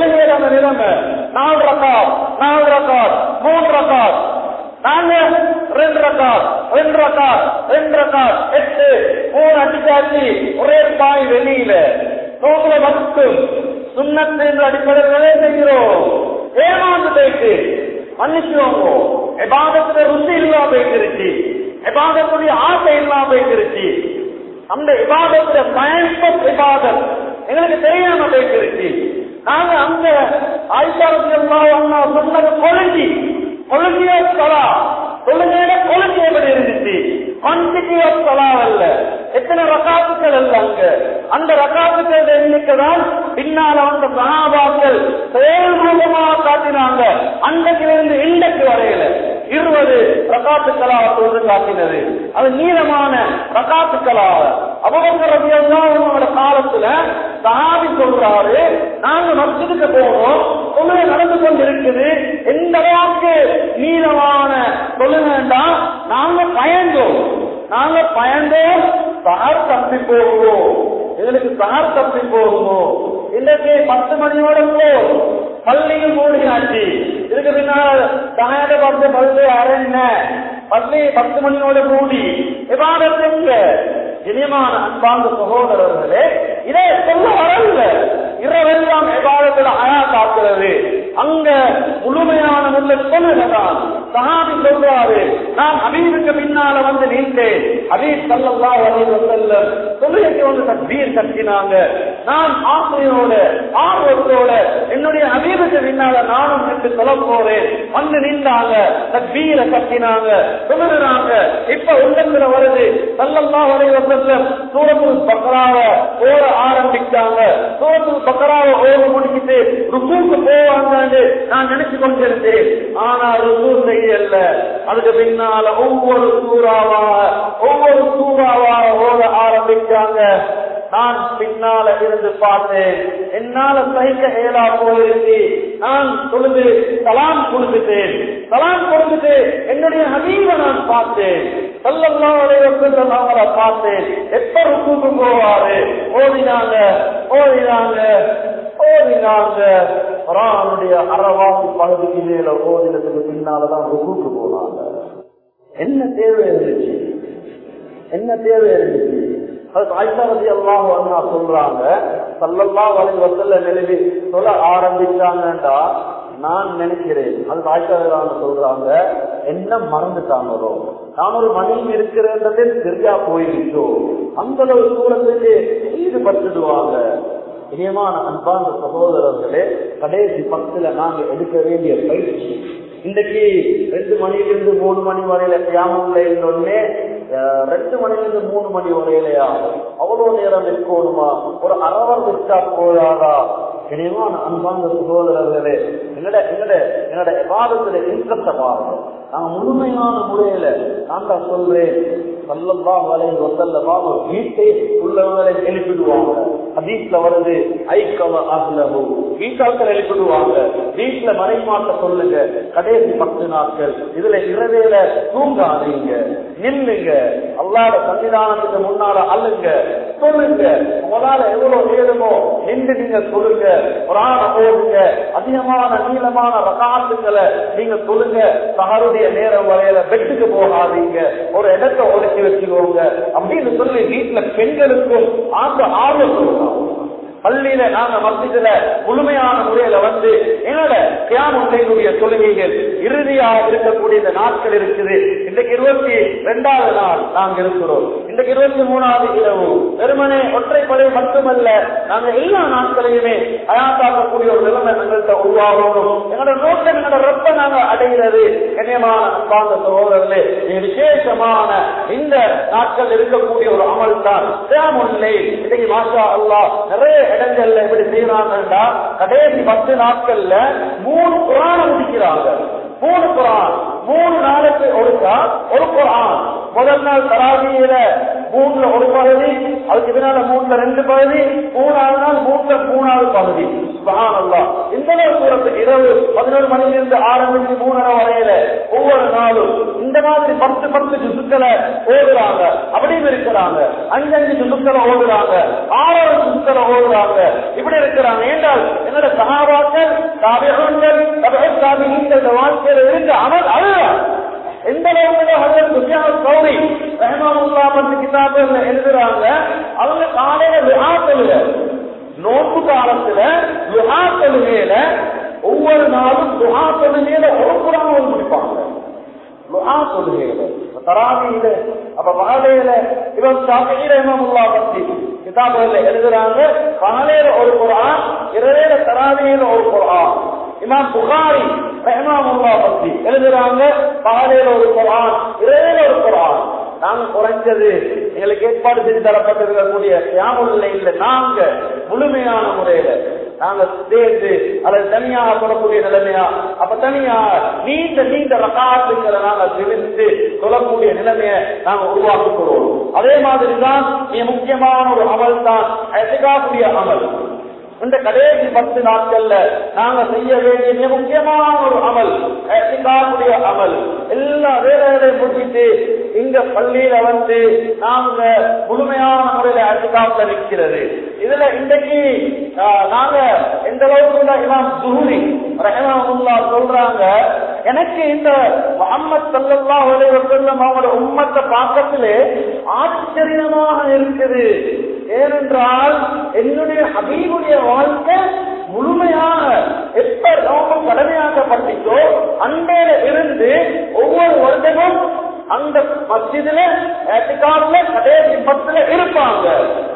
அந்த நிலைமை நாலு ரக்காத் நாலு ரக்காத் மூன்று ரக்காத் நாங்க ரெண்டு ரக்காத் ரெண்டு ரக்காத் ரெண்டு ரக்காத் எட்டு மூணு அடிச்சாச்சு ஒரே பாய் வெளியில நோக்குல மட்டும் சுண்ணத்து என்ற அடிப்படையில் செய்கிறோம் ஏமாந்து போயிட்டு மன்னிச்சுவோங்க எபாதத்துல ருசி இல்லாம போயிட்டு எபாதத்துடைய ஆசை இல்லாம போயிட்டு அந்த இபாதத்துல பயன்பட் இபாதத் எங்களுக்கு தெரியாம போயிட்டு நாங்க அந்த ஆயிரத்தி எல்லாம் சொன்னது கொழுஞ்சி கொழுஞ்சியோ சலா கொழுங்கையில கொழுஞ்சி எப்படி இருந்துச்சு குவான்டிட்டி ஆஃப் சலா அல்ல எத்தனை ரகாத்துக்கள் அல்ல அங்க அந்த ரகாத்துக்கள் எண்ணிக்கை தான் பின்னால வந்த சகாபாக்கள் செயல்ரூபமாக காட்டினாங்க அன்றைக்கிலிருந்து இன்றைக்கு வரையில இருபது ரகாத்துக்களா சொல்றது காட்டினது அது நீளமான ரகாத்துக்களா அபவங்க ரவியோட காலத்துல சஹாபி சொல்றாரு நாங்க மஸ்ஜிதுக்கு போறோம் தொழுகை நடந்து கொண்டிருக்குது எந்த அளவுக்கு நீளமான தொழுகைண்டா நாங்க பயந்தோம் நாங்க பயந்தோம் சஹர் தப்பி போகுவோம் எங்களுக்கு சஹர் தப்பி போகுவோம் இன்னைக்கு பத்து மணியோட போ பள்ளியும் மூடியாச்சு இதுக்கு பின்னால் சகாயத பார்த்து பள்ளி அரண்ய பள்ளி பத்து மணியோட மூடி விவாதத்துங்க இனியமான அன்பார்ந்த சகோதரர்களே இதை சொல்ல வரல இரவெல்லாம் விவாதத்தில் அயா காக்கிறது அங்க முழுமையான முள்ள சொல்லுதான் சஹாபி சொல்றாரு நான் அபீபுக்கு பின்னால வந்து நின்றேன் அபீப் சல்லல்லா அலைஹி வஸல்லம் தொழுகைக்கு வந்து தக்பீர் கட்டினாங்க நான் ஆசையோட ஆர்வத்தோட என்னுடைய அபீபுக்கு பின்னால நானும் நின்று சொல்ல போறேன் வந்து நின்றாங்க தக்பீரை கட்டினாங்க சொல்லுறாங்க இப்ப உள்ளத்துல வருது சல்லல்லா அலைஹி வஸல்லம் சூரத்துல் பக்ராவ ஓட ஆரம்பிச்சாங்க சூரத்துல் பக்ராவ ஓட முடிச்சிட்டு ருக்குக்கு போவாங்கன்னு நான் நினைச்சு கொண்டிருந்தேன் ஆனா ருக்கு செய்யல அதுக்கு பின்னால ஒவ்வொரு சூறாவா ஒவ்வொரு சூறாவா ஓட ஆரம்பிச்சாங்க நான் பின்னால இருந்து பார்த்தேன் என்னால சகிக்க இயலா போயிருந்து நான் தொழுது சலாம் கொடுத்துட்டேன் சலாம் கொடுத்துட்டு என்னுடைய ஹபீப நான் பார்த்தேன் சல்லல்லாஹு அலைஹி வஸல்லம் அவரை பார்த்தேன் எப்ப ருக்குக்கு போவாரு ஓடினாங்க ஓடினாங்க ஓடினாங்க குரானுடைய அறவாசி பகுதிக்கு மேல ஓடினதுக்கு பின்னாலதான் ருக்குக்கு போனாங்க என்ன தேவை இருந்துச்சு என்ன தேவை இருந்துச்சு அது ஆயிரத்தி அல்லாஹ் அண்ணா சொல்றாங்க சல்லல்லா வலை வசல்ல நிலவி சொல்ல ஆரம்பிச்சாங்கன்றா நான் நினைக்கிறேன் அது ஆயிரத்தி சொல்றாங்க என்ன மறந்துட்டாங்களோ நான் ஒரு மனைவி இருக்கிறதே சரியா போயிருச்சோ அந்த அளவு தூரத்துக்கு ஈடுபட்டுடுவாங்க இனியமான அன்பான சகோதரர்களே கடைசி பத்துல நாங்க எடுக்க வேண்டிய பயிற்சி இன்றைக்கு ரெண்டு மணிலிருந்து மூணு மணி வரையில தியாமம் இருந்தோடனே ரெண்டு மணிலிருந்து மூணு மணி வரையிலையா அவ்வளவு நேரம் இருக்கணுமா ஒரு அரவர் விட்டா போயாதா இனியமான அன்பான சகோதரர்களே எங்கட எங்கட என்னோட விவாதத்துல இன்ட்ரெஸ்ட பாருங்க நான் முழுமையான முறையில நான் தான் சொல்றேன் சல்லல்லா வலை வசல்லமா ஒரு வீட்டை உள்ளவங்களை எழுப்பிடுவாங்க ஹதீஸ்ல வருது ஐக்கவ அஹ்லஹு வீட்டாக்கள் எழுப்பிடுவாங்க வீட்டுல மறைமாட்ட சொல்லுங்க கடைசி பத்து நாட்கள் இதுல இரவேல தூங்காதீங்க நில்லுங்க அல்லாட சன்னிதானத்துக்கு முன்னால அள்ளுங்க சொல்லுங்க உங்களால எவ்வளவு நேரமோ நின்று நீங்க சொல்லுங்க புராண போடுங்க அதிகமான நீளமான ரகாத்துக்களை நீங்க சொல்லுங்க சகருடைய நேரம் வரையில பெட்டுக்கு போகாதீங்க ஒரு இடத்தை ஒதுக்கி வச்சுக்கோங்க அப்படின்னு சொல்லி வீட்டுல பெண்களுக்கும் ஆந்த ஆர்வம் சொல்லலாம் பள்ளியில நாங்க மத்தியில முழுமையான முறையில வந்து என்னோட தியானுடைய தொழுகைகள் இறுதியாக இருக்கக்கூடிய இந்த நாட்கள் இருக்குது இன்றைக்கு இருபத்தி ரெண்டாவது நாள் நாங்க இருக்கிறோம் இன்றைக்கு இருபத்தி மூணாவது இரவு வெறுமனே ஒற்றைப்படை மட்டுமல்ல நாங்க எல்லா நாட்களையுமே அயாத்தாக்கக்கூடிய ஒரு நிலைமை எங்கள்கிட்ட உருவாகணும் எங்களோட நோக்கம் எங்களோட ரப்ப நாங்க அடைகிறது கண்ணியமான அன்பார்ந்த சகோதரர்களே மிக விசேஷமான இந்த நாட்கள் இருக்கக்கூடிய ஒரு அமல் தான் தியாமுல்லை இன்னைக்கு மாஷா அல்லாஹ் நிறைய இடங்கள்ல எப்படி செய்யறாங்கன்னா கடைசி பத்து நாட்கள்ல மூணு புராணம் முடிக்கிறாங்க மூணு குரான் மூணு நாளுக்கு ஒருக்கா ஒரு குரான் முதல் நாள் தராவியில மூணுல ஒரு பகுதி அதுக்கு பின்னால மூணுல ரெண்டு பகுதி மூணாவது நாள் மூணுல மூணாவது பகுதி சுபஹானல்லாஹ் இந்த அளவு தூரத்துக்கு இரவு பதினோரு மணிலிருந்து ஆரம்பிச்சு மூணரை வரையில ஒவ்வொரு நாளும் இந்த மாதிரி பத்து பத்து ஜுசுக்களை ஓடுறாங்க அப்படியும் இருக்கிறாங்க அஞ்சஞ்சு ஜுசுக்களை ஓடுறாங்க ஆறாறு ஜுசுக்களை ஓடுறாங்க இப்படி இருக்கிறாங்க ஏன்றால் என்னோட சகாபாக்கள் தாபிகள் தாபிகள் வாழ்க்கையில இருந்த அமல் அதுதான் எந்த அளவுக்கு ஹஜரத் சுஃபியான் சௌரி ரஹ்மத்துல்லாஹ் பத்தி கிதாபுல எழுதுறாங்க அவங்க காலையில விஹா தொழுக நோன்பு காலத்துல விஹா தொழுகையில ஒவ்வொரு நாளும் துஹா தொழுகையில ஒரு குரான் முடிப்பாங்க துஹா தொழுகையில தராவியில அப்ப பகலையில இவன் ஷாஃபி ரஹ்மத்துல்லாஹ் பத்தி கிதாபுல எழுதுறாங்க காலையில ஒரு குரான் இரவேல தராவியில ஒரு குரான் இமாம் புகாரி ரஹ்மாமுல்லா பத்தி எழுதுறாங்க பகலையில ஒரு குரான் இரவேல ஒரு குரான் நாங்க குறைஞ்சது எங்களுக்கு ஏற்பாடு செஞ்சு தரப்பட்டிருக்கக்கூடிய தியாமுல்ல இல்ல நாங்க முழுமையான முறையில நாங்க சேர்ந்து அல்லது தனியாக சொல்லக்கூடிய நிலைமையா அப்ப தனியா நீண்ட நீண்ட ரகாத்துக்களை நாங்க தெரிந்து சொல்லக்கூடிய நிலைமையை நாங்க உருவாக்கிக் கொள்வோம் அதே மாதிரிதான் மிக முக்கியமான ஒரு அமல் தான் எதுக்காக்கூடிய அமல் இந்த கடைசி பத்து நாட்கள்ல நாங்க செய்ய வேண்டிய மிக முக்கியமான ஒரு அமல் எத்திகாவுடைய அமல் எல்லா வேலைகளையும் முடிச்சிட்டு இங்க பள்ளியில வந்து நாங்க முழுமையான முறையில எத்திகாப்புல நிற்கிறது இதுல இன்றைக்கு ஆஹ், நாங்க எந்த அளவுக்கு இமாம் சுஹூரி ரஹமத்துல்லா சொல்றாங்க எனக்கு இந்த முகமது சல்லல்லாஹு அலைஹி வஸல்லம் அவங்களோட உம்மத்தை பார்க்கத்திலே ஆச்சரியமாக இருக்குது ஏனென்றால் என்னுடைய ஹபீபுடைய வாழ்க்கை முழுமையாக எப்ப நோக்கம் கடமையாக்கப்பட்டுச்சோ அண்டையில இருந்து ஒவ்வொரு வருடமும் அந்த மஸ்ஜிதுல ஏற்றுக்காடுல கடைசி பத்துல இருப்பாங்க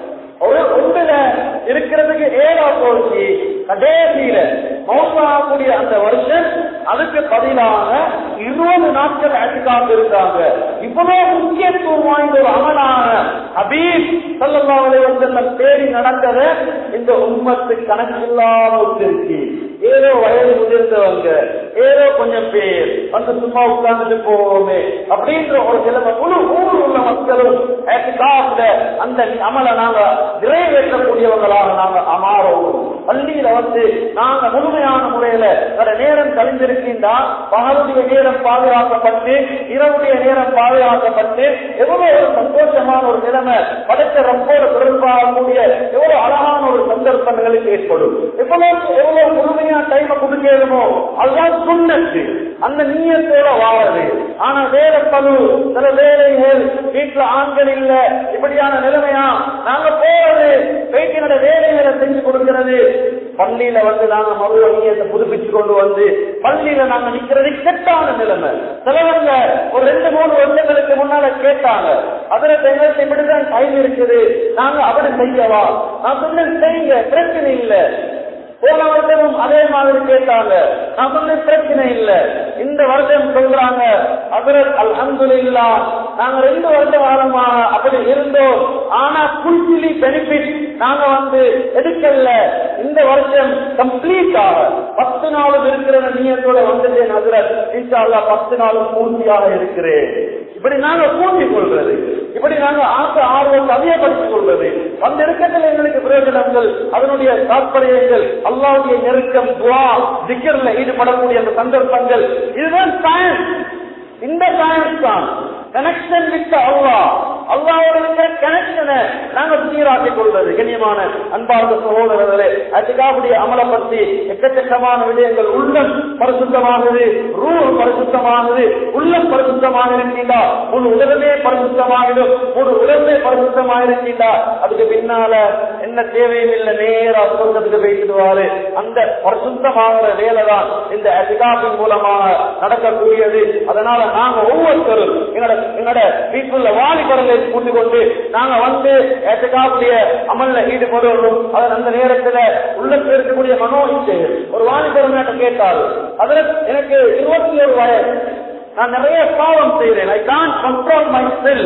ஒரு ஒன்றுல இருக்கிறதுக்கு ஏழா போச்சு கடைசியில மௌசாகக்கூடிய அந்த வருஷம் அதுக்கு பதிலாக இருபது நாட்கள் அடிக்காம இருக்காங்க இவ்வளவு முக்கியத்துவம் வாய்ந்த ஒரு அமலான ஹபீப் சல்லல்லாஹு வந்து தேடி நடந்தத இந்த உம்மத்து கணக்கில்லாம இருக்கு ஏதோ வயது முதிர்ந்தவங்க ஏதோ கொஞ்சம் பேர் வந்து சும்மா உட்கார்ந்துட்டு போவோமே அப்படின்ற ஒரு சில முழு ஊர் உள்ள மக்களும் ஏத்துக்காப்புல அந்த அமலை நாங்க நிறைவேற்றக்கூடியவங்களாக நாங்க அமாறோம் பள்ளியில வந்து நாங்க முழுமையான முறையில சில நேரம் கழிந்திருக்கின்றா பகலுடைய நேரம் பாதுகாக்கப்பட்டு இரவுடைய நேரம் பாதுகாக்கப்பட்டு எவ்வளவு ஒரு சந்தோஷமான ஒரு நிலைமை படைத்த ரப்போடு தொடர்பாகக்கூடிய எவ்வளவு அழகான ஒரு சந்தர்ப்பங்களுக்கு ஏற்படும் எவ்வளவு எவ்வளவு முழுமையா டைமை கொடுக்கணுமோ அதுதான் சுண்ணத்து அந்த நீயத்தோட வாழறது ஆனா வேற பழு சில வேலைகள் வீட்டுல ஆண்கள் இல்ல இப்படியான நிலைமையா நாங்க போறது பேட்டினோட வேலைகளை செஞ்சு கொடுக்கிறது பள்ளியில வந்து நாங்க மறு நீயத்தை புதுப்பிச்சு கொண்டு வந்து பள்ளியில நாங்க நிக்கிறது கெட்டான நிலைமை சிலவங்க ஒரு ரெண்டு மூணு வருஷங்களுக்கு முன்னால கேட்டாங்க அதுல எங்களுக்கு இப்படிதான் டைம் இருக்குது நாங்க அப்படி செய்யவா நான் சொன்னேன் செய்யுங்க பிரச்சனை இல்லை போன வருஷமும் அதே மாதிரி கேட்டாங்க நான் சொன்ன பிரச்சனை இல்ல இந்த வருஷம் சொல்றாங்க அதரத் அல்ஹம்துலில்லா நாங்க ரெண்டு வருஷ காலமா அப்படி இருந்தோம் ஆனா புல்சிலி பெனிஃபிட் நாங்க வந்து எடுக்கல இந்த வருஷம் கம்ப்ளீட்டாக பத்து நாளும் இருக்கிற நீயத்தோட வந்துட்டேன் ஹசரத் இன்ஷா அல்லாஹ் பத்து நாளும் பூர்த்தியாக இருக்கிறேன் இப்படி நாங்க பூர்த்தி கொள்றது இப்படி நாங்க ஆசை ஆர்வத்தை அதிகப்படுத்திக் கொள்வது அந்த இறக்கத்தில் எங்களுக்கு பிரயோஜனங்கள் அதனுடைய தாற்பயங்கள் அல்லாவுடைய நெருக்கம் துவா திக்கர்ல ஈடுபடக்கூடிய அந்த சந்தர்ப்பங்கள் இதுதான் சயின்ஸ் இந்த சயின்ஸ் தான் கனெக்ஷன் வித் அல்லா அல்லாவோட இருக்கிற கனெக்ஷனை நாங்க சீராக்கிக் கொள்வது கண்ணியமான அன்பார்ந்த சகோதரர்களே அதுக்காவுடைய அமலை பற்றி எக்கச்சக்கமான விடயங்கள் உள்ளம் பரிசுத்தமாகுது ரூ பரிசுத்தமாகுது உள்ளம் பரிசுத்தமாக இருக்கின்றா முழு உலகமே பரிசுத்தமாகிடும் முழு உலகமே பரிசுத்தமாக இருக்கின்றா அதுக்கு பின்னால என்ன தேவையும் இல்லை நேரா சொர்க்கத்துக்கு போய்க்கிடுவாரு அந்த பரிசுத்தமாகிற வேலை தான் இந்த அதிகாபின் மூலமாக நடக்கக்கூடியது அதனால நாங்க ஒவ்வொருத்தரும் எங்களோட எங்களோட வீட்டுல வாலிபரங்களை கூட்டிக் கொண்டு நாங்க வந்து ஏற்றுக்காக்கூடிய அமல்ல ஈடுபடுவோம் அதன் அந்த நேரத்துல உள்ளத்தில் இருக்கக்கூடிய மனோ இச்சைகள் ஒரு வாலிபர் கேட்டாரு அதுல எனக்கு இருபத்தி ஒரு வயது நான் நிறைய பாவம் செய்கிறேன் I can't control myself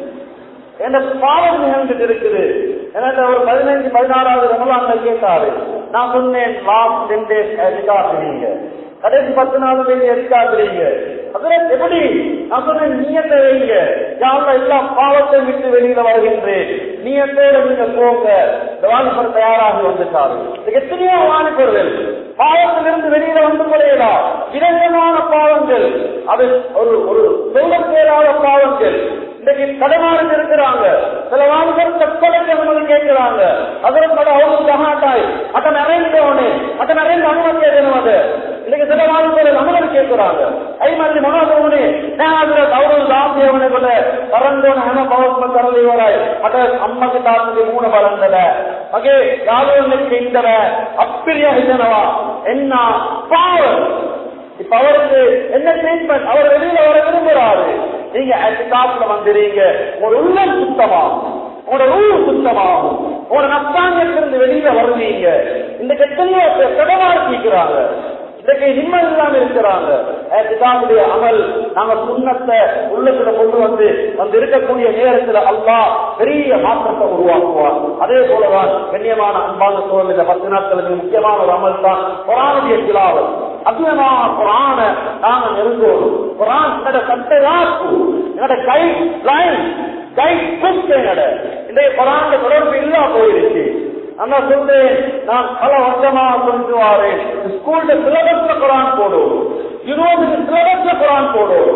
என்ன பாவம் நிகழ்ந்துட்டு இருக்குது எனக்கு ஒரு பதினைஞ்சு பதினாறாவது ரமலான்ல கேட்டாரு நான் சொன்னேன் லாஸ்ட் டென் டேஸ் நீங்க கடைசி பத்து நாள் வேண்டி எடுக்காதுறீங்க அதுல எப்படி நான் சொன்னேன் நீயத்தை வைங்க யாரும் எல்லா பாவத்தை விட்டு வெளியில வருகின்றேன் நீயத்தோட நீங்க போங்க இந்த வாலிபர் தயாராகி வந்துட்டாரு இதுக்கு எத்தனையோ வாலிபர்கள் பாவத்திலிருந்து வெளியில வந்து கொள்ளையலாம் விதவிதமான பாவங்கள் அது ஒரு ஒரு சொல்ல பேராத பாவங்கள் இன்னைக்கு கடனாளி இருக்கிறாங்க சில வாலிபர் தற்கொலைக்கு அனுமதி கேட்கிறாங்க அதில் பல அவங்க ஜமாட்டாய் அட்ட நிறைந்தவனே அட்ட நிறைந்த அனுமதி எதனும் அது இன்னைக்கு சில வாலிபர்கள் அனுமதி கேட்கிறாங்க ஐ மாதிரி மனோதவனே நான் அதுல கௌரவ ದಾಸಿಯವನೇ ಕೊಲೆ ಪರಂದೋನ ಹಣ ಪವತ್ಮ ತರಲಿ ಇವರಾಯ್ ಅಟ ಅಮ್ಮಗೆ ತಾತಗೆ ಮೂಲ ಬರಂದದ ಹಾಗೆ ಯಾವುದೋ ಒಂದಕ್ಕೆ ಇದ್ದರ ಅಪ್ಪಿರಿಯ ಹಿದ್ದನವ ಎನ್ನ ಪಾವರ್ இப்ப அவருக்கு என்ன ட்ரீட்மெண்ட் அவர் வெளியில வர விரும்புறாரு நீங்க காட்டுல வந்துறீங்க உங்களோட உள்ளம் சுத்தமாகும் உங்களோட ரூ சுத்தமாகும் உங்களோட நப்பாங்கத்திலிருந்து வெளியில வருவீங்க இந்த எத்தனையோ கடமாக்கிக்கிறாங்க இன்றைக்கு நிம்மதி இல்லாம இருக்கிறாங்க கிதாபுடைய அமல் நாங்க சுண்ணத்தை உள்ளத்துல கொண்டு வந்து வந்து இருக்கக்கூடிய நேரத்துல அல்லாஹ் பெரிய மாற்றத்தை உருவாக்குவார் அதே போலதான் கண்ணியமான அன்பான சோழல் இந்த பத்து நாட்களுக்கு முக்கியமான ஒரு அமல் தான் குரானுடைய திலாவல் அதிகமான குரான நாங்க நெருங்கோம் குரான் என்னோட சட்டையாக்கு என்னோட கை லைன் கை புக் என்னோட இன்றைய குரான தொடர்பு இல்லாம போயிருச்சு அண்ணா சொல்றேன் நான் பல வருஷமா சொல்லிட்டு வாரேன் ஸ்கூல்ல சிலபஸ்ல குரான் போடும் யூனிவர்சிட்டி சிலபஸ்ல குரான் போடும்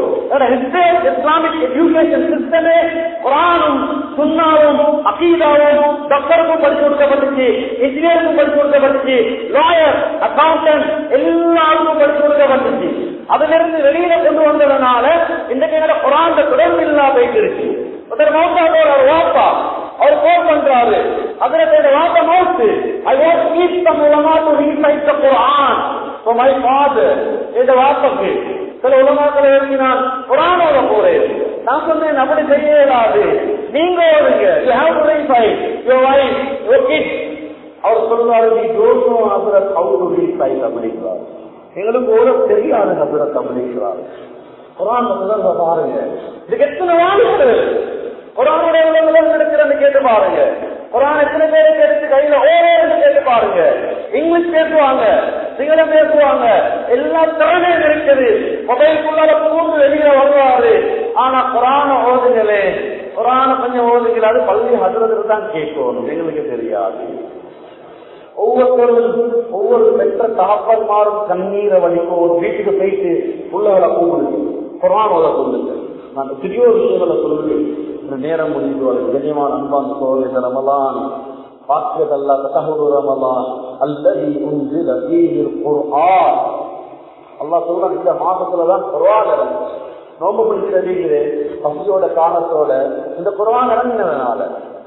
இஸ்லாமிக் எஜுகேஷன் சிஸ்டமே குரானும் சுண்ணாவும் அகீதாவும் டாக்டருக்கும் படிச்சு கொடுக்கப்பட்டுச்சு இன்ஜினியருக்கும் படிச்சு கொடுக்கப்பட்டுச்சு லாயர் அக்கௌண்டன்ட் எல்லாருக்கும் படிச்சு கொடுக்கப்பட்டுச்சு அதுல இருந்து வெளியில கொண்டு வந்ததுனால இன்றைக்கு எங்களோட குரான் தொடர்பு இல்லாம போயிட்டு இருக்கு ஒருத்தர் மௌத்தாவோட ஒரு வாப்பா அவர் போர் பண்றாரு அதுல தன்னுடைய வாப்பா மௌத்து ஐ வாஸ் கீப் மூலமா to recite the Quran for my father இந்த வாப்பாக்கு சில உலமாக்களை எழுதி நான் குரான் ஓத போறேன் நான் சொன்னேன் அப்படி செய்ய இயலாது நீங்க ஓடுங்க you have to recite your wife your kids அவர் சொல்றாரு நீ டோன்ட் நோ ஹசரத் ஹவு டு ரீசைட் அப்படிங்கிறார் எங்களுக்கு ஓட தெரியாது ஹசரத் அப்படிங்கிறார் குரான் முதல்ல பாருங்க இதுக்கு எத்தனை வாலிபர்கள் குரானுடைய உலகம் இருக்கிறன்னு கேட்டு பாருங்க குரான் எத்தனை பேருக்கு எடுத்து கையில ஓரேன்னு கேட்டு பாருங்க இங்கிலீஷ் பேசுவாங்க சிங்களம் பேசுவாங்க எல்லா திறமையும் இருக்குது மொபைலுக்குள்ளார பூந்து வெளியில வருவாரு ஆனா குரான ஓதுங்களே குரான கொஞ்சம் ஓதுங்களே அது பள்ளி ஹசரத்துக்கு தான் கேட்கணும் எங்களுக்கு தெரியாது ஒவ்வொருத்தரும் ஒவ்வொரு பெற்ற தகப்பன்மாரும் கண்ணீரை வலிக்கும் ஒரு வீட்டுக்கு போயிட்டு புள்ளகளை கூப்பிடுது குரான் ஓத கொள்ளுங்க நான் பெரிய ஒரு விஷயங்களை சொல்லி இந்த நேரம் முடிந்து வரும் கண்ணியமான அன்பான் சோழ ரமலான் பாக்கியதல்ல தகவல் ரமலான் அல்லது உஞ்சில தீவிர குர்ஆன் அல்லாஹ் சொல்றான் இந்த மாசத்துலதான் குர்ஆன் இறங்குச்சு நோம்பு பிடிக்கிறது பசியோட காரணத்தோட இந்த குர்ஆன் இறங்கினதுனால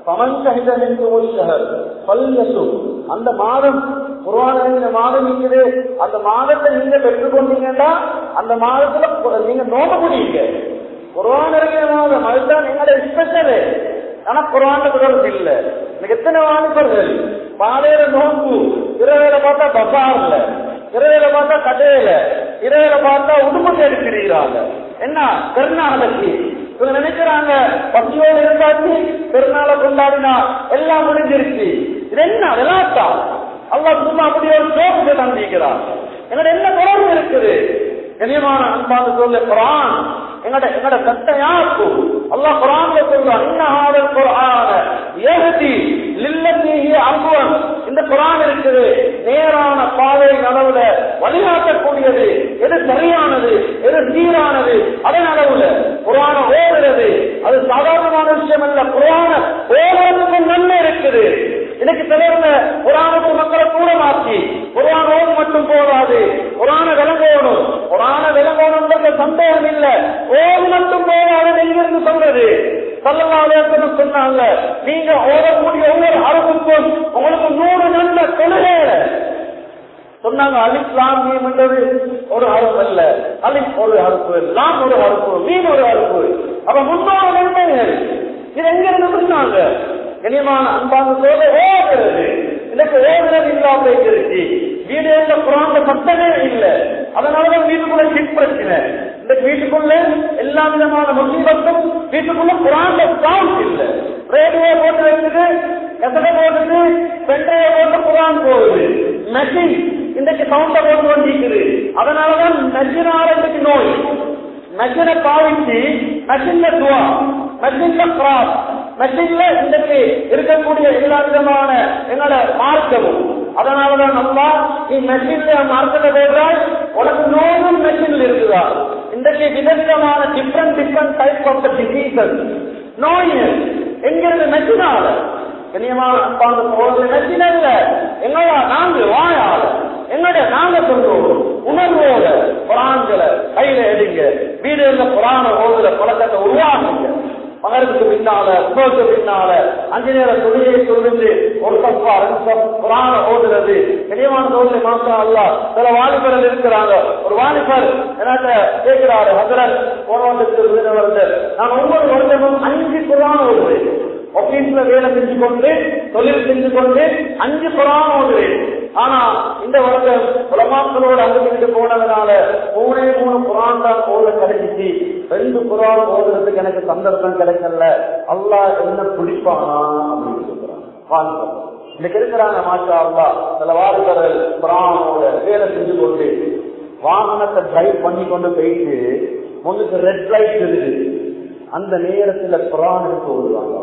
அந்த மாதம் குர்ஆன் மாதம் இருக்குது அந்த மாதத்தை நீங்க பெற்றுக்கொண்டீங்கன்னா அந்த மாதத்துல நீங்க நோம்ப முடியுங்க குர்ஆன் இறங்கின மாதம் அதுதான் எங்களோட ஸ்பெஷல் ஆனா குர்ஆன் தொடர்பு இல்ல எனக்கு எத்தனை வாலிபர்கள் மாலையில நோம்பு இரவேல பார்த்தா பசார்ல இரவேல பார்த்தா கடையில இரவேல பார்த்தா உடுப்பு எடுக்கிறாங்க என்ன பெருநாளைக்கு இவங்க நினைக்கிறாங்க பசியோடு இருந்தாச்சு பெருநாளை கொண்டாடினா எல்லாம் முடிஞ்சிருச்சு இது என்ன விளாட்டா அல்லா சும்மா அப்படி ஒரு சோகத்தை தந்திக்கிறான் எங்கட என்ன தொடர்பு இருக்குது கனியமான அன்பான சொல்ல குரான் எங்கட எங்கட சட்டையாக்கு அல்லாஹ் குரான்ல சொல்றான் இன்னஹாதல் குர்ஆன யஹதி லில்லதி அம்வன் இந்த குரான் இருக்குது நேரான பாதை நலவுல வழிகாட்டக்கூடியது எது சரியானது எது சீரானது அதன் அளவுல குரான ஓடுறது அது சாதாரணமான விஷயம் அல்ல குரான ஓடுறதுக்கு நன்மை இருக்குது இன்னைக்கு சிலர்ல குரானுக்கு மக்களை கூட மாற்றி குரான் ஓடு மட்டும் போதாது குரான விளங்கோணும் குரான விளங்கோணும்ன்றது சந்தேகம் இல்ல ஓடு மட்டும் போதாது எங்கிருந்து சொல்றது சல்லல்லாஹு சொன்னாங்க நீங்க ஓடக்கூடிய ஒவ்வொரு அரசுக்கும் உங்களுக்கு நூறு நன்மை தொழுகையில சொன்னாங்க அலிப் லாம் மீம் என்றது ஒரு அறுப்பு அல்ல அலிப் ஒரு அறுப்பு லாம் ஒரு அறுப்பு மீன் ஒரு அறுப்பு அப்ப முன்னோரு நன்மைகள் இது எங்க இருந்து சொன்னாங்க கனியமான அன்பாங்க சொல்ல ஓடுறது இன்னைக்கு ஓடுறது இல்லாம போயிருக்கு வீடுல குரான் சத்தமே இல்ல அதனாலதான் வீட்டுக்குள்ள சிட் பிரச்சனை இந்த வீட்டுக்குள்ள எல்லா விதமான முஸ்லீமத்தும் வீட்டுக்குள்ள குரான் சவுண்ட் இல்ல ரேடியோ போட்டு வச்சுட்டு கசட போட்டுட்டு பெண்டையை போட்டு குரான் போகுது மெஷின் இன்றைக்கு சவுண்ட போட்டு கொண்டிருக்குது அதனாலதான் நஜினால இன்றைக்கு நோய் நஜனை பாவிச்சு நஜின்ல துவா நஜின்ல கிராஸ் நஜின்ல இன்றைக்கு இருக்கக்கூடிய எல்லா விதமான எங்களோட மார்க்கமும் அதனாலதான் நம்ம நீ மெஷின்ல மார்க்கத்தை போடுறால் உனக்கு நோயும் மெஷின்ல இருக்குதா இன்றைக்கு விதவிதமான different different type of diseases நோய் எங்கிறது மெஷினால கண்ணியமான அன்பான போறது மெஷின் இல்ல எங்களா நாங்க வாயால எங்களுடைய நாங்க சொல்றோம் உணர்வோட புறான்களை கையில எடுங்க வீடு இருந்த புராண ஓதுல பழக்கத்தை உருவாக்குங்க மகருக்கு பின்னால சுபோக்கு பின்னால அஞ்சு நேர தொழிலை சொல்லுது ஒரு தப்பா ரெண்டு புராண ஓதுறது கனியமான தோல்வி மாசம் அல்ல சில வாலிபர்கள் இருக்கிறாங்க ஒரு வாலிபர் என்ன கேட்கிறாரு ஹசரத் போன வருடத்துக்கு வருது நான் ஒவ்வொரு வருடமும் அஞ்சு புராண ஓதுவேன் ஆபீஸ்ல வேலை செஞ்சு கொண்டு தொழில் செஞ்சு கொண்டு அஞ்சு புறான் ஓடுவேன் ஆனா இந்த வருடம் உலமாக்களோட அனுப்பிட்டு போனதுனால மூணே மூணு புறான் தான் ஓத கிடைச்சிச்சு ரெண்டு புறான் ஓதுறதுக்கு எனக்கு சந்தர்ப்பம் கிடைக்கல அல்லாஹ் என்ன பிடிப்பானா அப்படின்னு சொல்றான் இன்னைக்கு இருக்கிறாங்க மாஷா அல்லா சில வாரங்கள் புறானோட வேலை செஞ்சு கொண்டு வாகனத்தை டிரைவ் பண்ணி கொண்டு போயிட்டு முன்னுக்கு ரெட் லைட் இருக்குது அந்த நேரத்துல குரான் எடுத்து ஓடுவாங்க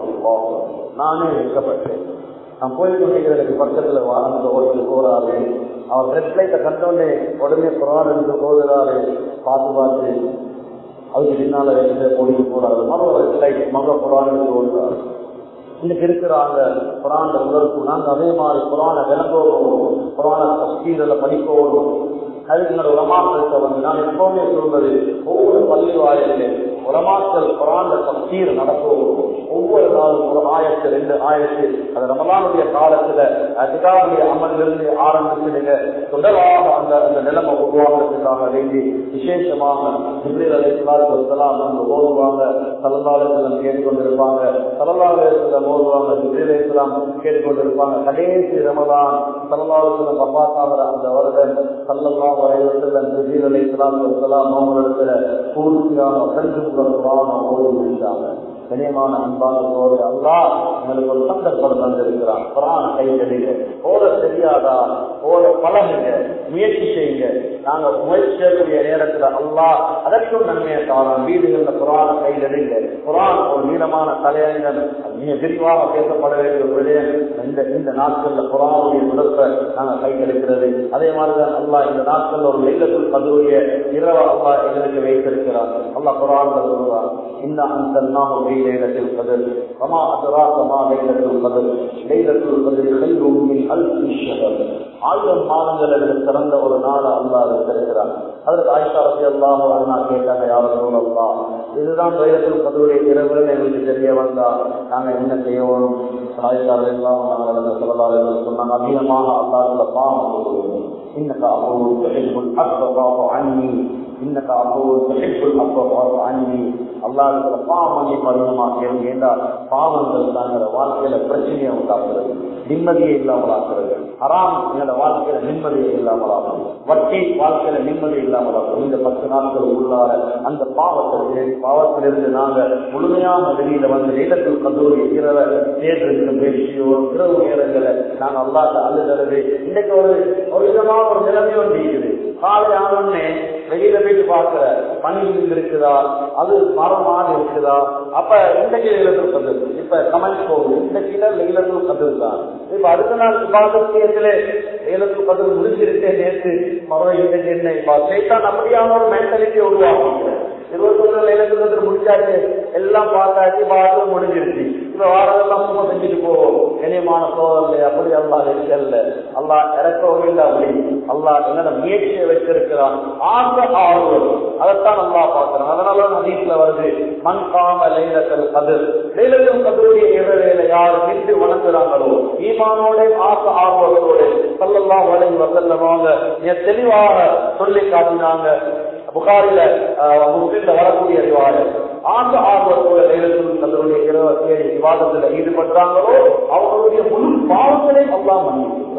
நானே இருக்கப்பட்டேன் நான் போய் கொண்டிருக்கிறதுக்கு பக்கத்துல வாழ்ந்த ஓட்டு போறாரு அவர் ரெட் லைட்டை கண்டோடனே உடனே குரான் எடுத்து போகிறாரு பார்த்து பார்த்து அதுக்கு பின்னால ரெண்டு ஓடிட்டு போறாரு மக ரெட் லைட் மக குரான் எடுத்து ஓடுறாரு இன்னைக்கு இருக்கிறாங்க குரான் உணர்வு நாங்க அதே மாதிரி குரான விளங்கணும் குரான தஸ்கீரல படிக்கணும் அதுக்கு என்னோட உலமாக்கள் வந்து நான் எப்பவுமே சொல்றது ஒவ்வொரு பள்ளி வாயிலே உலமாக்கள் குரான் தஸ்கீர் நடக்கும் ஒவ்வொரு நாளும் ஒரு ஆயிரத்து ரெண்டு ஆயிரத்து அது ரமலானுடைய காலத்துல அதிகாவுடைய அமலிருந்து ஆரம்பிச்சுடுங்க தொடராக அந்த அந்த நிலைமை உருவாக்குறதுக்காக வேண்டி விசேஷமாக ஜிப்ரீல் அலைஹிஸ்ஸலாம் வந்து ஓதுவாங்க சல்லல்லாஹு கேட்டுக்கொண்டிருப்பாங்க சல்லல்லாஹு ஓதுவாங்க ஜிப்ரீல் அலைஹிஸ்ஸலாம் கேட்டுக்கொண்டிருப்பாங்க கடைசி ரமலான் சல்லல்லாஹு வஃபாத்தாகிற அந்த வருடம் சல்லல்லாஹு அலைஹி வஸல்லம் ஜிப்ரீல் அலைஹிஸ்ஸலாம் அவங்களிடத்துல பூர்த்தியாக சென்று குரான் ஓதி முடித்தாங்க கனியமான அன்பான சோறு அல்லா எங்களுக்கு ஒரு சந்தர்ப்பம் தந்திருக்கிறான் குரான் கைகளில ஓட தெரியாதா ஓட பழகுங்க முயற்சி செய்யுங்க நாங்க முயற்சி செய்யக்கூடிய நேரத்துல அல்லா அதற்கும் நன்மையை தாரான் வீடுகள்ல குரான கையில் எடுங்க குரான் ஒரு நீளமான தலையங்கம் மிக விரிவாக பேசப்பட வேண்டிய ஒரு விடயம் இந்த இந்த நாட்கள்ல குரானுடைய முதற்ப நாங்க கையெடுக்கிறது அதே மாதிரிதான் அல்லா இந்த நாட்கள்ல ஒரு வெள்ளத்தில் கதவுடைய இரவு அல்லா எங்களுக்கு வைத்திருக்கிறார் அல்லா குரான் சொல்றான் இன்னும் அந்த ليلة القدر وما أدراك ما ليلة القدر ليلة القدر خير من ألف شهر ஆயிரம் மாதங்கள் சிறந்த ஒரு நாள் அல்லாஹ் தருகிறார் அதற்கு ஆயிஷா ரவி அல்லாஹ் நான் கேட்டாங்க யாரும் சொல்லலாம் இதுதான் வேதத்தில் கதவுடைய இரவு எங்களுக்கு தெரிய வந்தா நாங்க என்ன செய்யணும் ஆயிஷா ரவி அல்லாஹ் நாங்கள் சொல்லலாம் சொன்னாங்க அதிகமாக அல்லாஹ் பாவம் இன்னக்கு அவ்வளவு தஹிப்புல் அக்பர் அன்னி இன்னக்கு அவ்வளவு தஹிப்புல் அக்பர் அன்னி அல்லாஹ் பாவம் அதிகமாக ஏண்டா பாவங்கள் தாங்கிற வாழ்க்கையில பிரச்சனையை உண்டாக்குறது நிம்மதியை இல்லாமல் ஆக்குறது ஹராம் எங்களோட வாழ்க்கையில நிம்மதியை இல்லாமல் ஆகும் வட்டி வாழ்க்கையில நிம்மதி இல்லாமல் ஆகும் இந்த பத்து நாட்கள் உள்ளார அந்த பாவத்தை பாவத்திலிருந்து நாங்க முழுமையான வெளியில வந்து நீளத்தில் கல்லூரி இரவ தேர்தலுக்கு பேசியோ இரவு நேரங்களை நாங்க அல்லாத அழுகிறது இன்னைக்கு ஒரு ஒரு விதமான ஒரு நிலைமை ஒன்று இருக்குது காலை ஆனோடனே வெளியில போயிட்டு பாக்குற பனி இருக்குதா அது மரமாக இருக்குதா அப்ப இன்றைக்கு லைலத்துல் கதிர் இப்ப கமெண்ட் போகுது இன்றைக்கு லைலத்துல் கதிர் தான் இப்ப அடுத்த நாள் பாதத்தியத்திலே லைலத்துல் கதிர் முடிஞ்சிருக்கேன் நேற்று மரம் இன்றைக்கு என்ன இப்ப சைத்தான் அப்படியான ஒரு மென்டாலிட்டி உருவாகும் இருபத்தி ஒன்று லைலத்துல் கதிர் முடிச்சாச்சு எல்லாம் பார்த்தாச்சு பார்த்து முடிஞ்சிருச்சு இப்ப வாரதெல்லாம் சும்மா செஞ்சுட்டு போவோம் கனியமான சோதரில் அப்படி அல்லா இருக்கல அல்லா இறக்கவும் இல்லை அப்படி அல்லா என்னோட முயற்சியை வச்சிருக்கிறான் ஆசை ஆர்வம் அதைத்தான் நல்லா பார்க்கிறோம் அதனால வீட்டுல வருது மண் காம லைலத்தில் கதிர் லைலத்தில் கதிருடைய இரவேல யார் நின்று வணங்குறாங்களோ ஈமானோட ஆசை ஆர்வத்தோடு சொல்லலாம் வலை வசல்லமாக தெளிவாக சொல்லி காட்டினாங்க புகாரில முஸ்லிம்ல வரக்கூடிய அறிவாளர் ஆண்டு ஆர்வத்தோட லைலத்தில் கதிருடைய இரவு விவாதத்துல ஈடுபடுறாங்களோ அவங்களுடைய முழு பாவங்களையும் அல்லா மன்னிக்கிறான்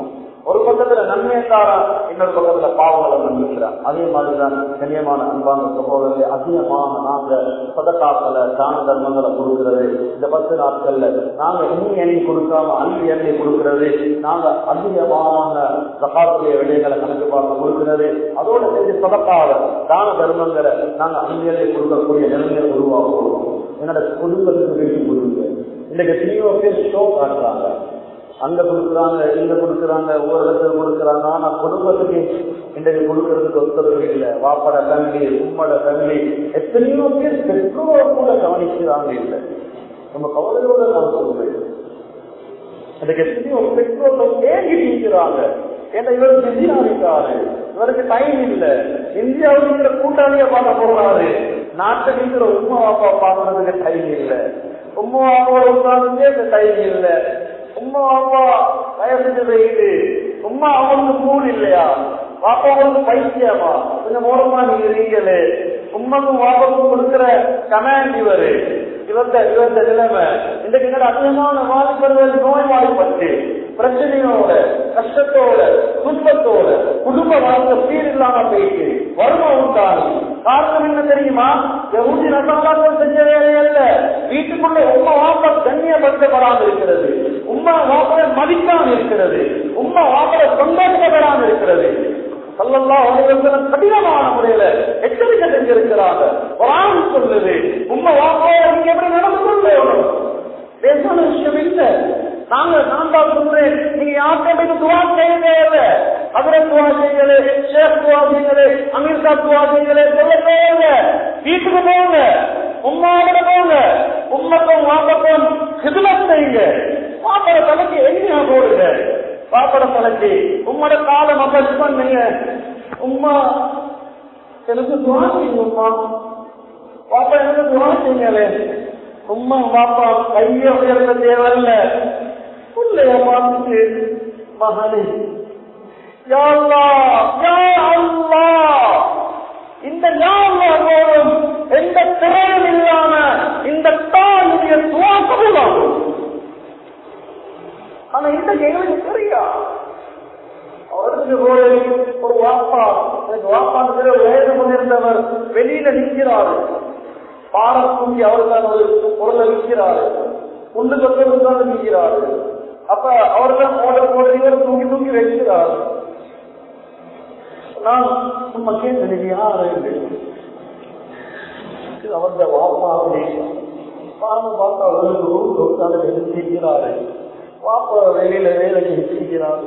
ஒரு பக்கத்துல நன்மையை தாரான் இன்னொரு பக்கத்துல பாவங்களை நம்பிக்கிறான் அதே மாதிரிதான் கண்ணியமான அன்பான சகோதரர்களை அதிகமாக நாங்க சதக்காக்களை தான தர்மங்களை கொடுக்கிறது இந்த பத்து நாட்கள்ல நாங்க எண்ணி எண்ணி கொடுக்காம அள்ளி எண்ணி கொடுக்கிறது நாங்க அதிகமான சகாத்துடைய விடயங்களை கணக்கு பார்த்து கொடுக்கிறது அதோட சேர்ந்து சதக்காக தான தர்மங்களை நாங்க அள்ளி எண்ணி கொடுக்கக்கூடிய நிலைமையை உருவாக்குவோம் என்னோட குடும்பத்துக்கு வீட்டு கொடுங்க இன்னைக்கு எத்தனையோ பேர் ஷோ காட்டுறாங்க அங்க கொடுக்குறாங்க இங்க கொடுக்குறாங்க ஒவ்வொரு இடத்துல கொடுக்குறாங்க ஆனா குடும்பத்துக்கு இன்றைக்கு கொடுக்கறதுக்கு ஒத்துழைப்பு இல்லை வாப்பட ஃபேமிலி உம்மட ஃபேமிலி எத்தனையோ பேர் பெற்றோர் கூட கவனிக்கிறாங்க இல்லை நம்ம கவலையோட நான் சொல்றேன் எனக்கு எத்தனையோ பெற்றோர்கள் ஏங்கி நீக்கிறாங்க ஏன்னா இவர் பிஸியா இருக்காரு இவருக்கு டைம் இல்ல இந்தியாவில் இருக்கிற கூட்டாளிய பார்க்க போறாரு நாட்டுக்கு இருக்கிற உமா அப்பா பார்க்கறதுக்கு டைம் இல்ல உமா அப்பாவோட உட்கார்ந்து டைம் இல்ல உமா அப்பா வயசுக்கு வெயிட்டு உமா அவங்களுக்கு மூணு இல்லையா பாப்பா அவங்களுக்கு பைத்தியமா கொஞ்சம் ஓரமா நீங்க இருக்கீங்களே உமாக்கும் வாப்பாக்கும் கொடுக்கிற கமாண்ட் இவரு இவந்த இவந்த நிலைமை இன்றைக்கு என்னோட அதிகமான வாலிபர்கள் நோய்வாய்ப்பட்டு பிரச்சனையோட கஷ்டத்தோட துன்பத்தோட குடும்ப வாழ்க்கை சீர் இல்லாம போயிட்டு வறுமை உண்டானி காரணம் என்ன தெரியுமா ஊசி நசாலாக்கள் செஞ்ச வேலையல்ல வீட்டுக்குள்ள உமா வாப்ப கண்ணியப்படுத்தப்படாமல் இருக்கிறது உமா வாப்பரை மதிக்காமல் இருக்கிறது உமா வாப்பரை கொண்டாடப்படாமல் இருக்கிறது சல்லல்லாஹு அலைஹி வஸல்லம் கடினமான முறையில எச்சரிக்கை செஞ்சிருக்கிறாங்க குர்ஆன் சொல்லுது உம்மா வாப்பா நீங்க எப்படி நடந்து கொள்ளணும் பேசாத விஷயம் இல்ல நாங்க நான் தான் சொல்றேன் நீங்க யார்கிட்ட துவா செய்ய தேவை அவரை துவா செய்யல ஷேக் துவா செய்யல அமீர் சாப் துவா செய்யல சொல்ல தேவை வீட்டுக்கு போங்க உம்மாவோட போங்க உம்மக்கும் வாப்பக்கும் சிதுலம் செய்யுங்க பாப்பட தலைக்கு எண்ணெயா போடுங்க பாப்பட தலைக்கு உம்மோட காலம் அப்படி பண்ணுங்க உம்மா எனக்கு துவா செய்யுங்க உம்மா பாப்பா எனக்கு துவா செய்யுங்களே உம்மா பாப்பா கைய உயர்த்த தேவையில்ல பிள்ளைய பார்த்துட்டு மகனே யா அல்லாஹ், யா அல்லாஹ், இந்த ஞாபகம் போதும் எந்த திரையும் இல்லாம இந்த தாயுடைய சுவாசமும் ஆகும் ஆனா இந்த எங்களுக்கு தெரியா அவருக்கு ஒரு ஒரு வாப்பா எனக்கு வாப்பான்னு ஒரு வயது கொண்டிருந்தவர் வெளியில நிற்கிறாரு பாறை தூக்கி அவருக்கான ஒரு பொருளை விற்கிறாரு உண்டு கொத்தவருக்கான நிற்கிறாரு அப்ப அவர்தான் போட போட இவர் தூக்கி தூக்கி வைக்கிறார் நான் சும்மா கேட்டு யாரு அவருடைய வாப்பா பாம்பு பார்த்தா அவருக்கு ரூம் உட்காந்து எடுத்துக்கிறாரு பாப்பா வெளியில வேலைக்கு வச்சிருக்கிறாரு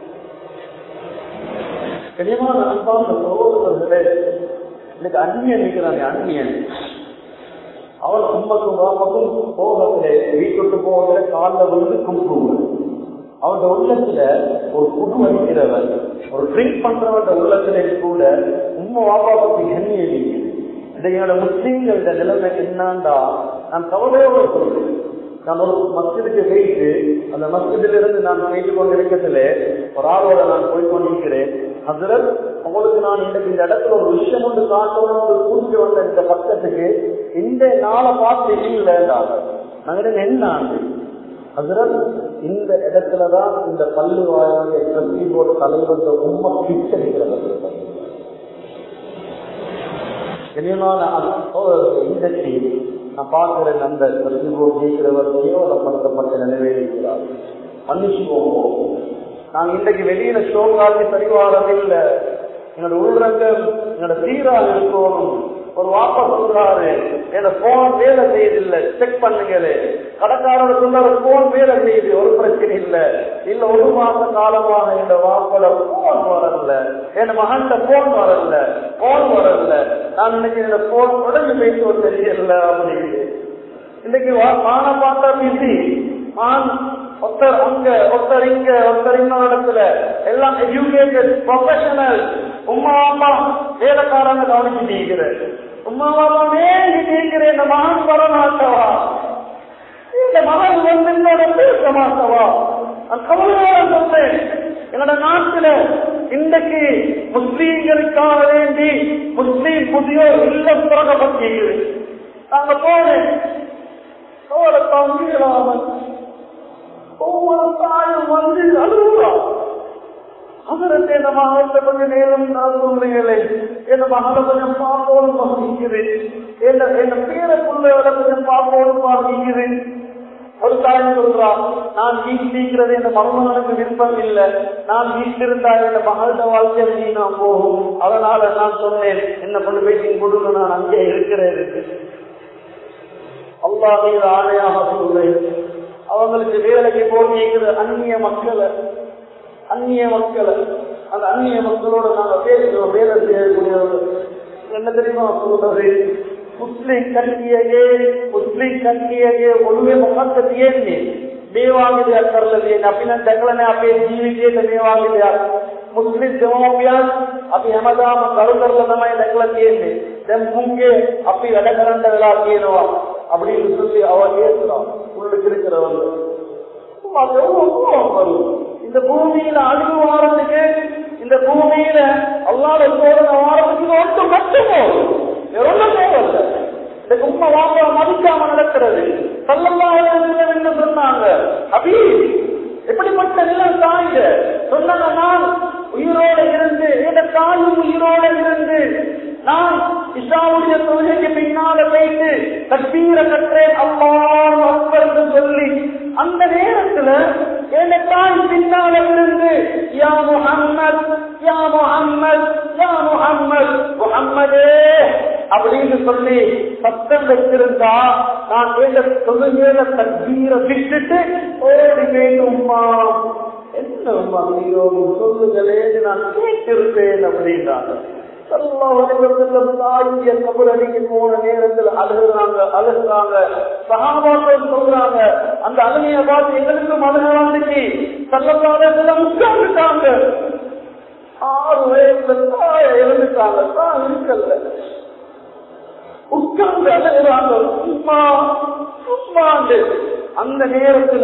கனியமான அன்பான சகோதரர்களே இன்னைக்கு அந்நியன் இருக்கிறாங்க அந்நியன் அவன் உண்மைக்கும் பாப்பாக்கும் போகவில்லை வீட்டுக்கு போகல காலில் விழுந்து கும்பிடுவான் அவன் உள்ளத்துல ஒரு புது அடிக்கிறவன் ஒரு ட்ரிங்க் பண்றவன் உள்ளத்துல கூட உண்மை வாப்பாவுக்கு எண்ணி எழுதி இந்த என்னோட முஸ்லீம்களோட நிலைமை என்னண்டா நான் கவலையோட சொல்றேன் நான் ஒரு மஸ்ஜிதுக்கு போயிட்டு அந்த மஸ்ஜிதில் இருந்து நான் போயிட்டு கொண்டிருக்கிறதுல ஒரு ஆளோட நான் போய் கொண்டிருக்கிறேன் அதுல உங்களுக்கு நான் இன்றைக்கு இந்த இடத்துல ஒரு விஷயம் ஒன்று காட்டணும்னு கூட்டி வந்த இந்த பக்கத்துக்கு இந்த நாளை பார்த்து இல்லைன்றாங்க நாங்கள் என்ன ஆண்டு அதுல இந்த இடத்துலதான் இந்த பள்ளி வாயாங்க கீபோர்டு தலைவர் உண்மை பிச்சடிக்கிறது இனிமான இன்றைக்கு நான் பார்க்கிறேன் அந்த கீபோர்டு ஜெயிக்கிறவர் கேவலப்படுத்தப்பட்ட நிலையில் இருக்கிறார் மன்னிச்சுவோம் நாங்க இன்றைக்கு வெளியில ஷோ காட்டி சரிவாரம் இல்லை என்னோட உள்ரங்கம் என்னோட சீராக இருக்கணும் ஒரு வாப்பா சொல்றாரு என்னோட போன் வேலை செய்யுதில்ல செக் பண்ணுங்களே கடைக்காரர் சொல்றாரு போன் வேலை செய்யுது ஒரு பிரச்சனை இல்ல இல்ல ஒரு மாச காலமாக இந்த வாப்போட போன் வரல என் மகன்ல போன் வரல போன் வரல நான் இன்னைக்கு இந்த போன் உடஞ்சு போயிட்டு ஒரு தெரியல அப்படின்னு இன்னைக்கு மான பார்த்தா பிஸி ஆண் ஒருத்தர் அங்க ஒருத்தர் இங்க ஒருத்தர் இன்னொரு இடத்துல எல்லாம் எஜுகேட்டட் ப்ரொஃபஷனல் உமா அம்மா வேலைக்காரங்க கவனிச்சு நீக்கிறேன் உமா அம்மா வேண்டி நீக்கிறேன் இந்த மகன் வர மாட்டவா இந்த மகன் வந்து என்னோட பேச மாட்டவா நான் கவலையோட சொல்றேன் என்னோட நாட்டுல இன்றைக்கு முஸ்லீம்களுக்காக வேண்டி முஸ்லீம் புதியோர் இல்லம் தொடங்கப்பட்டிருக்குது நாங்க போனேன் சோழ தம்பிகளாமல் ஒவ்வொரு தாயும் வந்து அழுகுறா என்ன மகளத்தை கொஞ்சம் நேரம் சொல்றீங்களே என்ன மகளை கொஞ்சம் பார்ப்போம் வாங்கிக்கிறேன் என்ன என்ன பேர பிள்ளையோட கொஞ்சம் பார்ப்போம் வாங்கிக்கிறேன் ஒரு தாய் சொல்றா நான் வீட்டிருக்கிறது என் மருமகனுக்கு விருப்பம் இல்லை நான் வீட்டிருந்தா என் மகளோட வாழ்க்கை வீணா போகும் அதனால நான் சொன்னேன் என்ன கொண்டு போய் நீங்க கொடுங்க நான் அங்கே இருக்கிறேன் அல்லா மீது ஆணையாக சொல்றேன் அவங்களுக்கு வேலைக்கு போட்டிருக்கிற அந்நிய மக்களை அந்நிய மக்களை அந்த அந்நிய மக்களோட நாங்க பேசுகிறோம் வேலை செய்யக்கூடியவர்கள் என்ன தெரியுமா சொல்றது ಮುಸ್ಲಿಂ ಕಟ್ಟಿಯಗೆ ಮುಸ್ಲಿಂ ಕಟ್ಟಿಯಗೆ ಒಳ್ಳೆ ಮುಖಾಂತರಿಯೇನೆ ಮೇವಾಗಿದೆ ಅಂತರದಲ್ಲಿ ಅಪಿನ ಜಗಳನೆ ಅಪೇ ಜೀವಿಗೆ ಮೇವಾಗಿದೆ ಮುಸ್ಲಿಂ ಜವಾಬ್ಯಾಸ್ ಅಪಿ ಹೆಮದಾಮ ಕರುಕರ್ಲ ನಮಯ ಜಗಳತಿಯೇನೆ தென் முங்கே அப்படி இடக்கரண்ட விழா கேணுவா அப்படின்னு சொல்லி அவ கேட்கிறான் உள்ளுக்கு இருக்கிறவங்க இந்த பூமியில அழிவு வாரத்துக்கு இந்த பூமியில அல்லாத சோதனை வாரத்துக்கு ஒன்றும் மட்டுமோ எவ்வளவு தேவையில்லை இந்த உண்மை வாங்க மதிக்காம நடக்கிறது சல்லல்லாஹு என்ன சொன்னாங்க அபி எப்படிப்பட்ட நிலம் தாங்க சொன்னாங்க நான் உயிரோட இருந்து எந்த தாயும் உயிரோட இருந்து நான் இஷாவுடைய தொழுகைக்கு பின்னால போயிட்டு தற்பீர கற்றேன் அல்லாஹ் அக்பர் என்று சொல்லி அந்த நேரத்துல என் தாய் பின்னால இருந்து யா முஹம்மத் யா முஹம்மத் யா முஹம்மத் முஹம்மதே அப்படின்னு சொல்லி சத்தம் வச்சிருந்தா நான் கேட்ட தொழுகையில தற்பீர விட்டுட்டு ஓடி வேண்டும்மா என்ன உம்மா நீயோ சொல்லுங்களேன்னு நான் கேட்டிருப்பேன் அப்படின்றாங்க தாயிய கபரடிக்கு போன நேரத்தில் அழுகுறாங்க அழுகுறாங்க சகாபாக்கள் சொல்றாங்க அந்த அழுகைய பார்த்து எங்களுக்கும் அழுக வந்துச்சு சல்லல்லாத உட்கார்ந்துட்டாங்க ஆறு வயசுல தாய இருந்துட்டாங்க தான் இருக்கல்ல உட்கார்ந்து அழுகிறாங்க சும்மா சும்மாண்டு அந்த நேரத்துல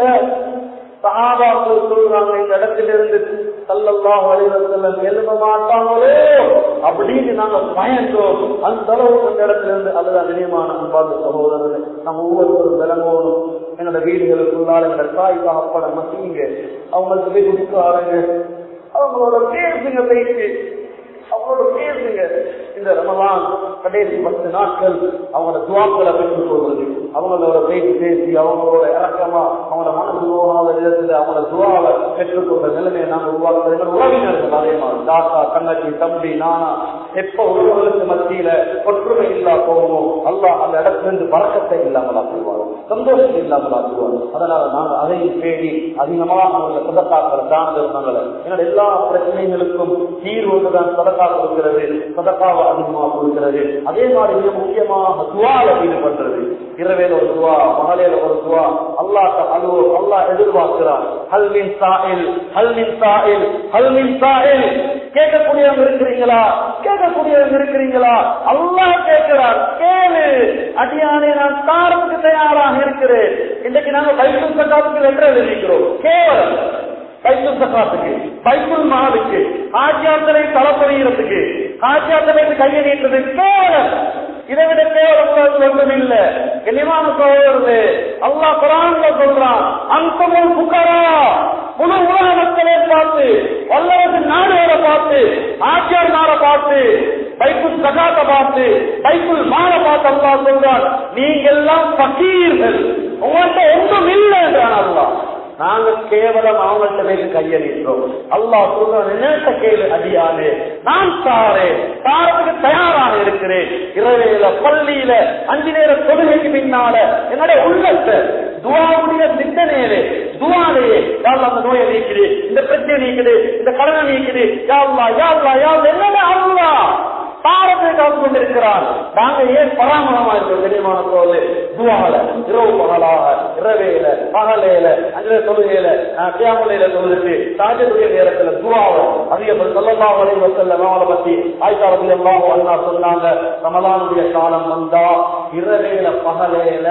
சகாபாக்கள் சொல்றாங்க இந்த இடத்துல இருந்து சல்லல்லா வழிவர்கள் எழுத மாட்டாங்களோ அப்படின்னு நாங்க பயந்தோம் அந்த அளவுக்கு அந்த இடத்துல இருந்து அல்லது அதிகமான அன்பார்ந்த சகோதரர்கள் நம்ம ஒவ்வொருவரும் விளங்கணும் என்னோட வீடுகளுக்குள்ளால எங்களோட தாய் காப்பட மசிங்க அவங்களுக்கு போய் கொடுக்காருங்க அவங்களோட பேசுங்க பேசி அவங்களோட பேசுங்க இந்த ரமலான் கடைசி பத்து நாட்கள் அவங்களோட துவாக்களை பெற்றுக் கொள்வது அவங்களோட பேசி பேசி அவங்களோட இறக்கமா அவங்களோட மனசு போகாத விதத்துல அவங்களோட துவாவை பெற்றுக்கொண்ட நிலைமையை நாங்கள் உருவாக்குறது எங்கள் உறவினர்கள் அதே மாதிரி தாத்தா தங்கச்சி தம்பி நானா எப்ப உறவுகளுக்கு மத்தியில ஒற்றுமை இல்லா போகுமோ அல்லாஹ் அந்த இடத்துல இருந்து பறக்கத்தை இல்லாமல் ஆக்குவார் சந்தோஷம் இல்லாமல் ஆக்குவார் அதனால நாங்கள் அதையும் தேடி அதிகமாக அவங்கள சதக்காக்கள் தானங்கள் நாங்கள் என்னோட எல்லா பிரச்சனைகளுக்கும் தீர்வு ஒன்றுதான் சதக்கா கொடுக்கிறது சதக்காவை அதிகமாக கொடுக்கிறது அதே மாதிரி மிக முக்கியமாக துவால ஈடுபடுறது இரவேல ஒரு துவா மகளிர ஒரு துவா அல்லாஹ் அலுவ அல்லாஹ் எதிர்பார்க்கிறார் ஹல்மின் சாயில் ஹல்மின் சாயில் ஹல்மின் சாயில் கேட்கக்கூடியவங்க இருக்கிறீங்களா கேட்கக்கூடியவங்க இருக்கிறீங்களா அல்லாஹ் கேட்கிறார் கேளு அடியானே நான் தாரத்துக்கு தயாராக இருக்கிறேன் இன்றைக்கு நாங்க பைசல் சக்காத்துக்கு வென்ற எழுதிக்கிறோம் கேவலம் பைசல் சக்காத்துக்கு பைசல் மகாலுக்கு ஆட்சியாத்தனை தளப்பறிகிறதுக்கு ஆட்சியாத்தனைக்கு கையை நீட்டுறது கேவலம் இதை விட கேவலம் ஒன்றும் இல்ல கனிமான சோழர்களே அல்லா குரான்ல சொல்றான் அங்கமும் புக்கரா முழு உலக மக்களை பார்த்து வல்லரசு நாடுகளை பார்த்து ஆட்சியர்மாரை பார்த்து பைக்குள் சகாத்தை பார்த்து பைக்குள் மாலை பார்த்து அல்லா சொல்றான் நீங்க எல்லாம் பக்கீர்கள் உங்கள்கிட்ட ஒன்றும் இல்லை என்றான் அல்லா நாங்க கேவலம் அவங்கள்ட்ட பேசி கையளிக்கிறோம் அல்லாஹ் சொல்ற நினைத்த கேளு அடியானே நான் தாரேன் தாரத்துக்கு தயாராக இருக்கிறேன் இரவையில பள்ளியில அஞ்சு நேர தொழுகைக்கு பின்னால என்னுடைய உள்ளத்தை துவாவுடைய சிந்தனையிலே துவாலையே யாழ்லா அந்த நோயை நீக்குது இந்த பிரச்சனை நீக்குது இந்த கடனை நீக்குது யாழ்லா யாழ்லா யாழ் என்னடா அல்லா தாரத்தை காத்து கொண்டிருக்கிறார் நாங்க ஏன் பராமரமா இருக்கோம் தெரியுமான போது துவால இரவு பகலாக இரவேல பகலேல அஞ்சல தொழுகையில தியாமலையில தொழுது சாஜத்துடைய நேரத்துல துவாவை அதிக சொல்லல்லா வரை வசல்ல அவளை பத்தி ஆய்காலத்துல எல்லாம் அண்ணா சொன்னாங்க ரமலானுடைய காலம் வந்தா இரவேல பகலேல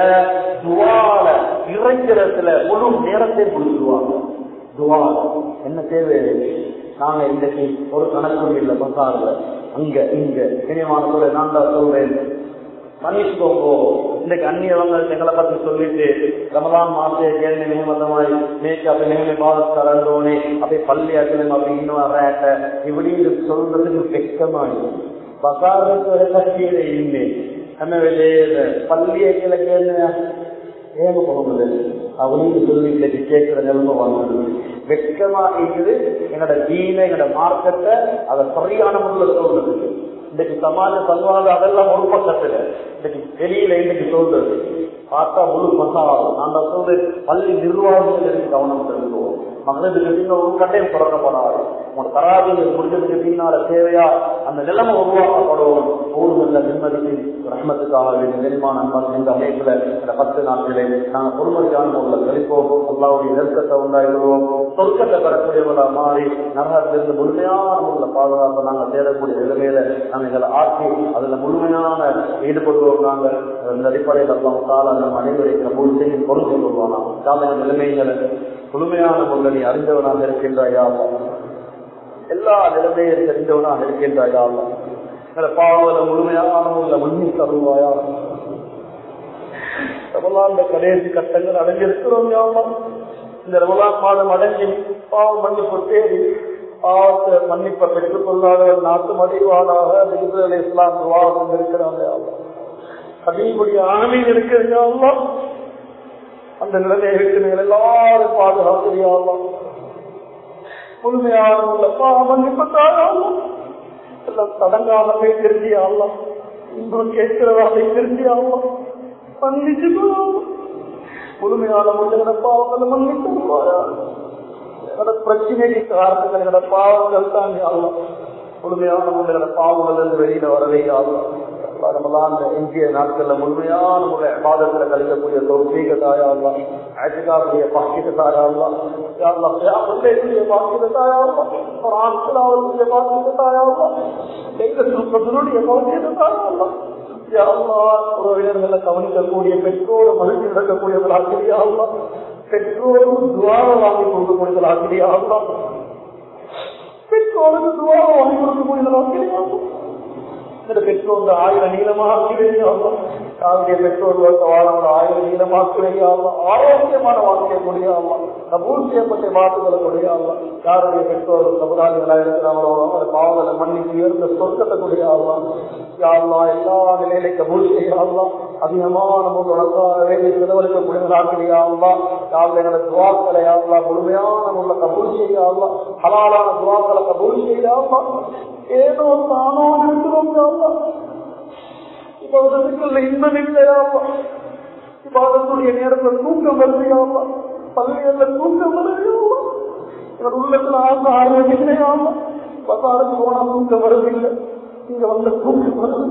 துவால இறைக்கிறதுல முழு நேரத்தை முடிச்சுடுவாங்க துவா என்ன தேவை நாங்க இன்றைக்கு ஒரு கணக்கு இல்ல பசாரில் அங்க இங்க கனியமான சொல்ல நான் தான் சொல்றேன் மன்னிச்சுக்கோங்க இன்னைக்கு அந்நியவங்க எங்களை பத்தி சொல்லிட்டு ரமலான் மாசே கேள்வி நியமந்தமாய் மேக்கப் நியமி பாதத் கரண்டோனே அப்படி பள்ளி அக்கணும் அப்படி இன்னும் அரட்ட இப்படின்னு சொல்றதுக்கு வெக்கமாயி பசாருக்கு கீழே இன்னே நம்ம வெளியே பள்ளியை கீழே கேள்வி ஏக போகுது அப்படின்னு சொல்லி இன்னைக்கு கேட்கிற நிலைமை வந்தது வெட்கமா இருக்குது எங்களோட தீன எங்களோட மார்க்கத்தை அதை சரியான முறையில் சொல்றதுக்கு இன்னைக்கு சமாஜ சல்வாத அதெல்லாம் ஒரு பக்கத்துல இன்னைக்கு வெளியில இன்னைக்கு சொல்றது பார்த்தா முழு மசாலும் நான் சொல்றேன் பள்ளி நிர்வாகத்தில் கவனம் செலுத்துவோம் மகளிருக்கு பின்ன ஒரு கட்டையும் திறக்கப்படாது உங்க தராபியில் முடிஞ்சதுக்கு பின்னால தேவையா அந்த நிலைமை உருவாக்கப்படும் ஊர்களில் நிம்மதிக்கு ரஹ்மத்துக்காக வேண்டிய நெருமான அன்பன் இந்த அமைப்புல இந்த பத்து நாட்களே நாங்கள் பொறுமதியான உள்ள கழிப்போம் அல்லாவுடைய நெருக்கத்தை உண்டாயிடுவோம் சொர்க்கத்தை பெறக்கூடியவர்களா மாறி நரகத்திலிருந்து முழுமையான உள்ள பாதுகாப்பை நாங்கள் தேடக்கூடிய நிலைமையில நாங்கள் எங்களை ஆக்கி அதுல முழுமையான ஈடுபடுவோம் நாங்கள் இந்த அடிப்படையில் எல்லாம் கால நம்ம அனைவரையும் கபூல் செய்து பொருள் கொள்வானா கால நிலைமைகளை முழுமையான முறையில் நீ அறிந்தவனாக இருக்கின்றாயா எல்லா நிலைமையும் தெரிந்தவனாக இருக்கின்றாயா எங்களை பாவல முழுமையான உள்ள மண்ணி தருவாயா ரமலான் கடைசி கட்டங்கள் அடைஞ்சிருக்கிறோம் யாமா இந்த ரமலான் மாதம் அடைஞ்சி பாவம் மன்னிப்பு தேடி பாவத்தை மன்னிப்பை பெற்றுக் கொள்ளாத நாட்டு மதிவானாக இஸ்ரேல் இஸ்லாம் துவாரம் இருக்கிறாங்க அதிகப்படிய ஆணையம் இருக்கிறீங்க அந்த நிலைமையை விட்டு நீங்கள் எல்லாரும் பாதுகாக்கிறீங்க முழுமையான உள்ள பாவம் மன்னிப்பத்தாலும் எல்லாம் தடங்காமலே தெரிஞ்சியாலாம் இன்பம் கேட்கிறவாதை தெரிஞ்சியாலாம் மன்னிச்சு முழுமையான முழுகிற பாவங்களை மன்னிப்பாயா எங்களோட பிரச்சனைக்கு காரணங்கள் எங்களோட பாவங்கள் தான் ஆகலாம் முழுமையான முழுகிற பாவங்கள் இருந்து வெளியில வரவே ஆகலாம் ரமலான் எஞ்சிய நாட்கள்ல முழுமையான முறை பாதத்துல கழிக்கக்கூடிய தௌசீக தாயாகலாம் ஆட்சிக்காருடைய பாக்கிய தாயாகலாம் பிள்ளைகளுடைய பாக்கிய தாயாகலாம் ஆண்களாவுடைய பாக்கிய தாயாகலாம் எங்களுடைய பாக்கிய தாயாகலாம் உறவினர்களை கவனிக்கக்கூடிய பெற்றோர் மகிழ்ச்சி நடக்கக்கூடியவர்கள் ஆசிரியாகலாம் பெற்றோருக்கு துவாரம் வாங்கி கொடுக்கக்கூடியவர்கள் ஆசிரியாகலாம் பெற்றோருக்கு துவாரம் வாங்கி கொடுக்கக்கூடியவர்கள் ஆசிரியாகலாம் இந்த பெற்றோர் ஆயிரம் நீளமாக்குவையாகும் யாருடைய பெற்றோர் வாழ ஆயிரம் நீளமாக்குவையாகும் ஆரோக்கியமான வாழ்க்கை முடியாமல் கபூல் செய்யப்பட்ட வாக்குகளை முடியாமல் யாருடைய பெற்றோர் சமுதாயங்களா இருக்கிறாங்களோ அவரை பாவங்களை மன்னித்து உயர்ந்த சொர்க்கத்தை முடியாகலாம் யாரெல்லாம் எல்லா நிலையில கபூல் செய்யலாம் அதிகமான உனக்காக வேண்டிய செலவழிக்கக்கூடியவர்களாகிறீங்களா யாரும் எங்களை துவாக்களை யாரெல்லாம் முழுமையான உள்ள கபூல் செய்யலாம் ஹலாலான துவாக்களை கபூல் செய்யலாம் ஏதோ தானோ இருக்கிறோம் இப்ப ஒரு இன்பம் இல்லையாமா இப்ப அதனுடைய நேரத்தில் தூக்கம் வருதையாமா பள்ளிகள்ல தூக்கம் வருதையாமா இவர் உள்ளத்துல ஆசை ஆர்வம் இல்லையாமா பசாருக்கு போனா தூக்கம் வருதில்லை இங்க வந்த தூக்கம் வருது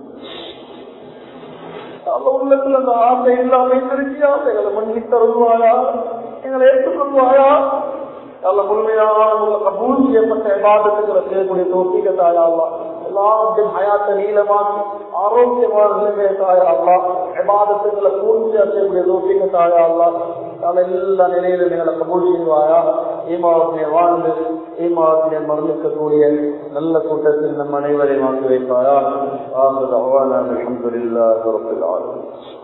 உள்ளத்துல அந்த ஆசை இல்லாம திருச்சியா எங்களை மன்னி தருவாயா எங்களை ஏற்றுக்கொள்வாயா நல்ல முழுமையான கபூல் செய்யப்பட்ட விவாதத்துக்களை செய்யக்கூடிய தோப்பிக்க தாயாவா எல்லாத்தையும் ஹயாத்தை நீளமாக்கி ஆரோக்கியமான நிலைமையை தாயாவா விவாதத்துக்களை பூர்த்தியா செய்யக்கூடிய தோப்பிக்க தாயாவா நல்ல எல்லா நிலையிலும் எங்களை கபூல் செய்வாயா ஈமாவத்தினை வாழ்ந்து ஈமாவத்தினை மறந்துக்கக்கூடிய நல்ல கூட்டத்தில் நம் அனைவரையும் வாங்கி வைப்பாயா ஆகுது அவான அலமதுல்லா ரபில் ஆலமீன்